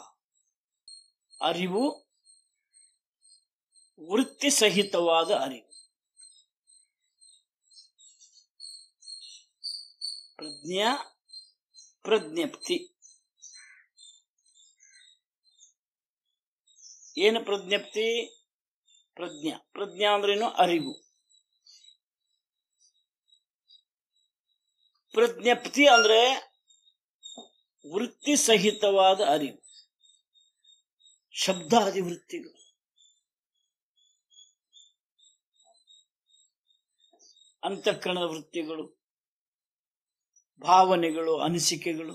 ಅರಿವು ವೃತ್ತಿ ಸಹಿತವಾದ ಅರಿವು ಪ್ರಜ್ಞಾ ಪ್ರಜ್ಞಪ್ತಿ ಏನು ಪ್ರಜ್ಞಪ್ತಿ ಪ್ರಜ್ಞಾ ಪ್ರಜ್ಞಾ ಅಂದ್ರೇನು ಅರಿವು ಪ್ರಜ್ಞಪ್ತಿ ಅಂದ್ರೆ ವೃತ್ತಿ ಸಹಿತವಾದ ಅರಿವು ಶಬ್ದಾದಿ ವೃತ್ತಿಗಳು ಅಂತಃಕರಣದ ವೃತ್ತಿಗಳು ಭಾವನೆಗಳು ಅನಿಸಿಕೆಗಳು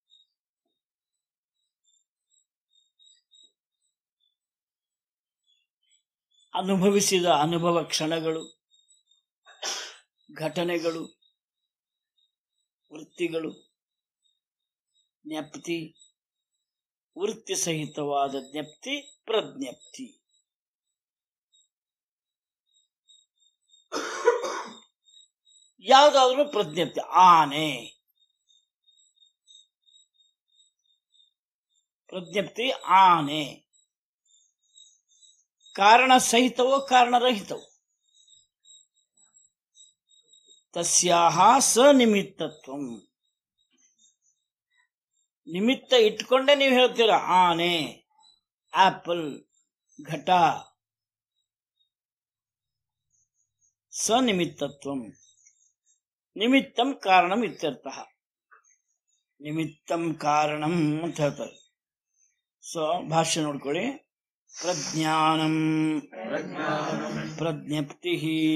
ಅನುಭವಿಸಿದ ಅನುಭವ ಕ್ಷಣಗಳು ಘಟನೆಗಳು ವೃತ್ತಿಗಳು ಜ್ಞಪ್ತಿ ವೃತ್ತಿ ಸಹಿತವಾದ ಜ್ಞಪ್ತಿ ಪ್ರಜ್ಞಪ್ತಿ ಯಾವುದಾದ್ರೂ ಪ್ರಜ್ಞಪ್ತಿ ಆನೆ ಪ್ರಜ್ಞಪ್ತಿ ಆನೆ ಕಾರಣ ಸಹಿತವೋ ಕಾರಣರಹಿತವೋ ತಸ್ಯಾಹ ಸನಿಮಿತ್ತತ್ವಂ ನಿಮಿತ್ತ ಇಟ್ಕೊಂಡೇ ನೀವು ಹೇಳ್ತೀರ ಆನೆ ಆಪಲ್ ಘಟ ಸನಿಮಿತ್ತತ್ವಂ ನಿಮಿತ್ತಂ ಕಾರಣಂ ಇತ್ಯರ್ಥ ನಿಮಿತ್ತಂ ಕಾರಣಂ ಅಂತ ಹೇಳ್ತಾರೆ ಸೊ ಭಾಷ್ಯ ನೋಡ್ಕೊಳ್ಳಿ ಪ್ರಜ್ಞಾನಂ ಪ್ರಜ್ಞಪ್ತಿ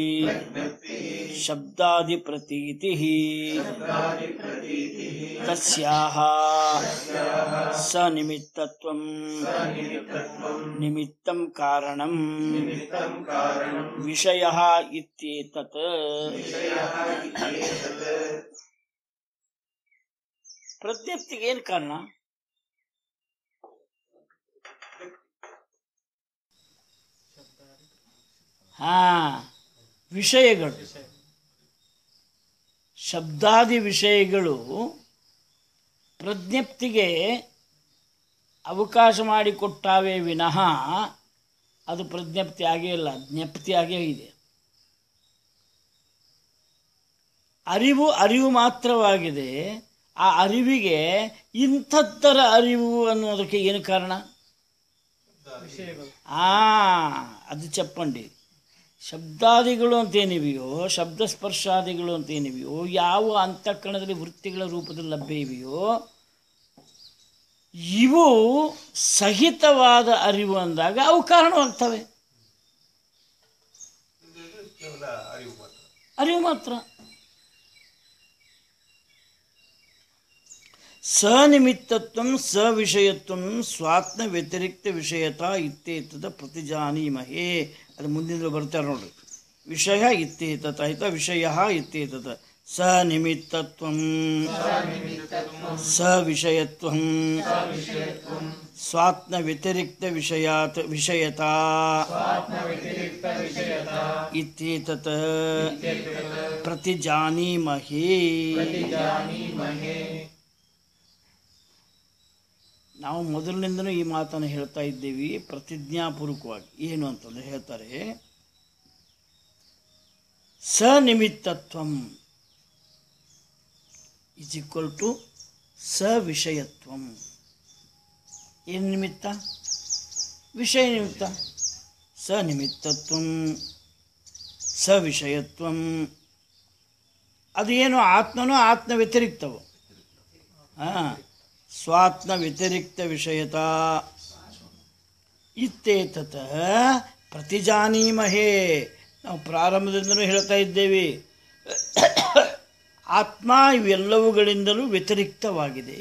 ಶಬ್ದಾದಿ ಪ್ರತೀತಿ ತಸ್ಯಾಹ ಸನಿಮಿತ್ತತ್ವಂ ನಿಮಿತ್ತಂ ಕಾರಣಂ ವಿಷಯ ಇತ್ಯೇತತ್ ಪ್ರಜ್ಞಪ್ತಿಗೆ ಏನು ಕಾರಣ ಹಾ ವಿಷಯಗಳು ಶಬ್ದಾದಿ ವಿಷಯಗಳು ಪ್ರಜ್ಞಪ್ತಿಗೆ ಅವಕಾಶ ಮಾಡಿಕೊಟ್ಟಾವೆ ವಿನಃ ಅದು ಪ್ರಜ್ಞಪ್ತಿ ಆಗೇ ಇಲ್ಲ ಜ್ಞಪ್ತಿ ಆಗೇ ಇದೆ ಅರಿವು ಅರಿವು ಮಾತ್ರವಾಗಿದೆ ಆ ಅರಿವಿಗೆ ಇಂಥದ್ದರ ಅರಿವು ಅನ್ನೋದಕ್ಕೆ ಏನು ಕಾರಣ ಆ ಅದು ಚಪ್ಪಂಡಿ ಶಬ್ದಾದಿಗಳು ಅಂತೇನಿವೆಯೋ ಶಬ್ದ ಸ್ಪರ್ಶಾದಿಗಳು ಅಂತೇನಿವೆಯೋ ಯಾವ ಅಂತಃಕರಣದಲ್ಲಿ ವೃತ್ತಿಗಳ ರೂಪದಲ್ಲಿ ಲಭ್ಯ ಇವೆಯೋ ಇವು ಸಹಿತವಾದ ಅರಿವು ಅಂದಾಗ ಅವು ಕಾರಣವಾಗ್ತವೆ
ಕೇವಲ ಅರಿವು ಮಾತ್ರ
ಅರಿವು ಮಾತ್ರ ಸನಿಮಿತ್ತತ್ವಂ ಸವಿಷಯತ್ವಂ ಸ್ವಾತ್ಮ ವ್ಯತಿರಿಕ್ತ ವಿಷಯತಾ ಇತ್ತೇತದ ಪ್ರತಿಜಾನೀಮಹೇ ಅದು ಮುಂದಿನ ಬರ್ತಾರೆ ನೋಡ್ರಿ ವಿಷಯ ಇತ್ತೇತತ ಆಯ್ತಾ ವಿಷಯ ಇತ್ತೇತದ ಸನಿಮಿತ್ತತ್ವಂ ಸವಿಷಯತ್ವಂ ಸ್ವಾತ್ಮ ವ್ಯತಿರಿಕ್ತ ವಿಷಯಾತ್ ವಿಷಯತಾ ಇತ್ಯೇತತ್ ಪ್ರತಿಜಾನೀಮಹೇ ನಾವು ಮೊದಲಿನಿಂದನೂ ಈ ಮಾತನ್ನು ಹೇಳ್ತಾ ಇದ್ದೀವಿ ಪ್ರತಿಜ್ಞಾಪೂರ್ವಕವಾಗಿ ಏನು ಅಂತಂದ್ರೆ ಹೇಳ್ತಾರೆ ಸನಿಮಿತ್ತತ್ವಂ ಇಸ್ ಈಕ್ವಲ್ ಟು ಸವಿಷಯತ್ವಂ ಏನು ನಿಮಿತ್ತ ವಿಷಯ ನಿಮಿತ್ತ ಸನಿಮಿತ್ತತ್ವಂ ಸವಿಷಯತ್ವಂ ಅದು ಏನು ಆತ್ಮನೋ ಆತ್ಮ ವ್ಯತಿರಿಕ್ತವು ಹಾಂ ಸ್ವಾತ್ಮ ವ್ಯತಿರಿಕ್ತ ವಿಷಯತ ಇತ್ತೇತತ ಪ್ರತಿಜಾನೀಮಹೇ ನಾವು ಪ್ರಾರಂಭದಿಂದಲೂ ಹೇಳ್ತಾ ಇದ್ದೇವೆ ಆತ್ಮ ಇವೆಲ್ಲವುಗಳಿಂದಲೂ ವ್ಯತಿರಿಕ್ತವಾಗಿದೆ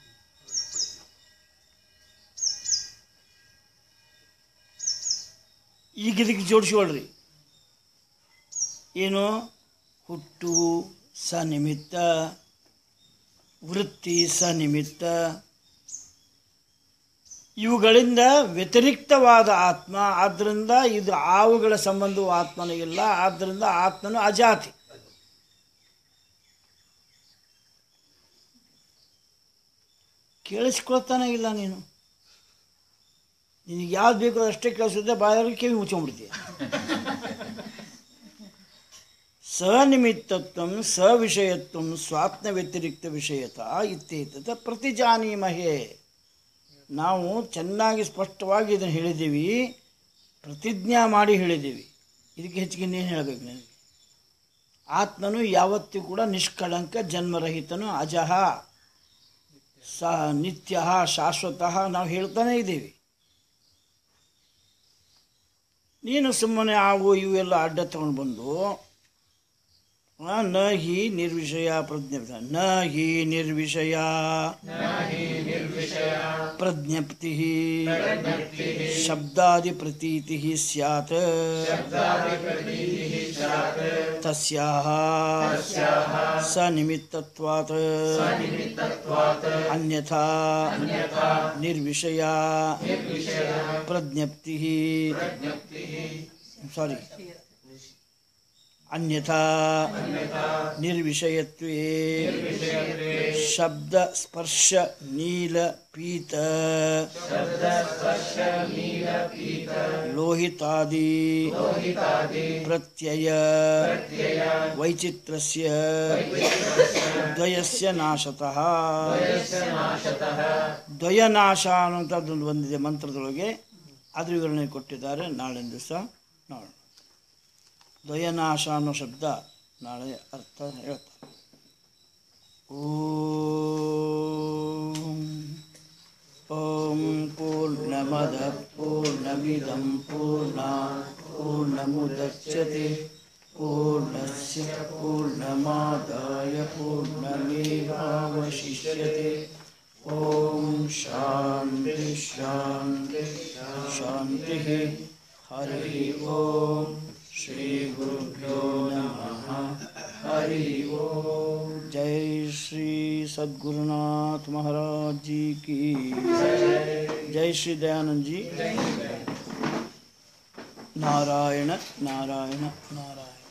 ಈಗ ಇದಕ್ಕೆ ಜೋಡಿಸ್ಕೊಳ್ರಿ ಏನು ಹುಟ್ಟು ಸನಿಮಿತ್ತ ವೃತ್ತಿ ಸನಿಮಿತ್ತ ಇವುಗಳಿಂದ ವ್ಯತಿರಿಕ್ತವಾದ ಆತ್ಮ ಆದ್ದರಿಂದ ಇದು ಆವುಗಳ ಸಂಬಂಧವು ಆತ್ಮನಿಗಿಲ್ಲ ಆದ್ದರಿಂದ ಆತ್ಮನು ಅಜಾತಿ ಕೇಳಿಸ್ಕೊಳ್ತಾನೆ ಇಲ್ಲ ನೀನು ನಿನಗೆ ಯಾವ್ದು ಬೇಕು ಅಷ್ಟೇ ಕೇಳಿಸುತ್ತೆ ಬಾಯಲ್ಲಿ ಕಿವಿ ಮುಚ್ಕೊಂಡ್ಬಿಡ್ತೀಯ ಸನಿಮಿತ್ತತ್ವಂ ಸವಿಷಯತ್ವಂ ಸ್ವಾತ್ಮ ವ್ಯತಿರಿಕ್ತ ವಿಷಯತ ಇತ್ಯೇತದ ಪ್ರತಿಜಾನೀಮಹೇ ನಾವು ಚೆನ್ನಾಗಿ ಸ್ಪಷ್ಟವಾಗಿ ಇದನ್ನು ಹೇಳಿದ್ದೀವಿ ಪ್ರತಿಜ್ಞಾ ಮಾಡಿ ಹೇಳಿದ್ದೀವಿ ಇದಕ್ಕೆ ಹೆಚ್ಚಿಗೆ ಇನ್ನೇನು ಹೇಳಬೇಕು ನನಗೆ ಆತ್ಮನು ಯಾವತ್ತೂ ಕೂಡ ನಿಷ್ಕಳಂಕ ಜನ್ಮರಹಿತನು ಅಜಹ ಸ ನಿತ್ಯ ಶಾಶ್ವತಃ ನಾವು ಹೇಳ್ತಾನೆ ಇದ್ದೀವಿ ನೀನು ಸುಮ್ಮನೆ ಅವು ಇವೆಲ್ಲ ಅಡ್ಡ ತಗೊಂಡು ಬಂದು ಆ, ನ ಹಿ ನಿರ್ವಿಷಯ ಪ್ರಜ್ಞೆ ನ ಹಿ ನಿರ್ವಿಷಯ ಪ್ರಜ್ಞಪ್ತಿ ಶಬ್ದಾದಿ ಪ್ರತೀತಿ ಸ್ಯಾತ್ ತಸ್ಯಾಹ ಸನಿಮಿತ್ತತ್ವಾತ್ ಅನ್ಯಥಾ ನಿರ್ವಿಷಯ ಪ್ರಜ್ಞಪ್ತಿ ಸಾರಿ ಅನ್ಯಥಾ ನಿರ್ವಿಷಯತ್ವೇ ಶಬ್ದ ಸ್ಪರ್ಶ ನೀಲ ಪೀತ ಲೋಹಿತಾದಿ ಪ್ರತ್ಯಯ ವೈಚಿತ್ರಸ್ಯ ದ್ವಯಸ್ಯ ನಾಶತಃ ದ್ವಯನಾಶ ಅನ್ನುವಂಥದ್ದೊಂದು ಬಂದಿದೆ ಮಂತ್ರದೊಳಗೆ ಅದ್ರ ವಿವರಣೆ ಕೊಟ್ಟಿದ್ದಾರೆ ನಾಳಿನ ದಿವಸ ನೋಡೋಣ ದ್ವಯನಾಶ ಅನ್ನೋ ಶಬ್ದ ನಾಳೆ ಅರ್ಥ ಹೇಳ್ತಾರೆ ಓಂ ಓಂ ಪೂರ್ಣಮದ ಪೂರ್ಣಮಿದಂ ಪೂರ್ಣ ಪೂರ್ಣಮುದಚ್ಯತೆ ಪೂರ್ಣಸ್ಯ ಪೂರ್ಣಮಾದಾಯ ಪೂರ್ಣಮೇವಾವಶಿಷ್ಯತೆ ಓಂ ಶಾಂತಿ ಶಾಂತಿ ಶಾಂತಿ ಹರಿ ಓಂ ಶ್ರೀ ಗುರುಭ್ಯೋ ನಮಃ हरि ओम जय श्री सद्गुरुनाथ महाराज जी की जय श्री दयानंद जी नारायण नारायण नारायण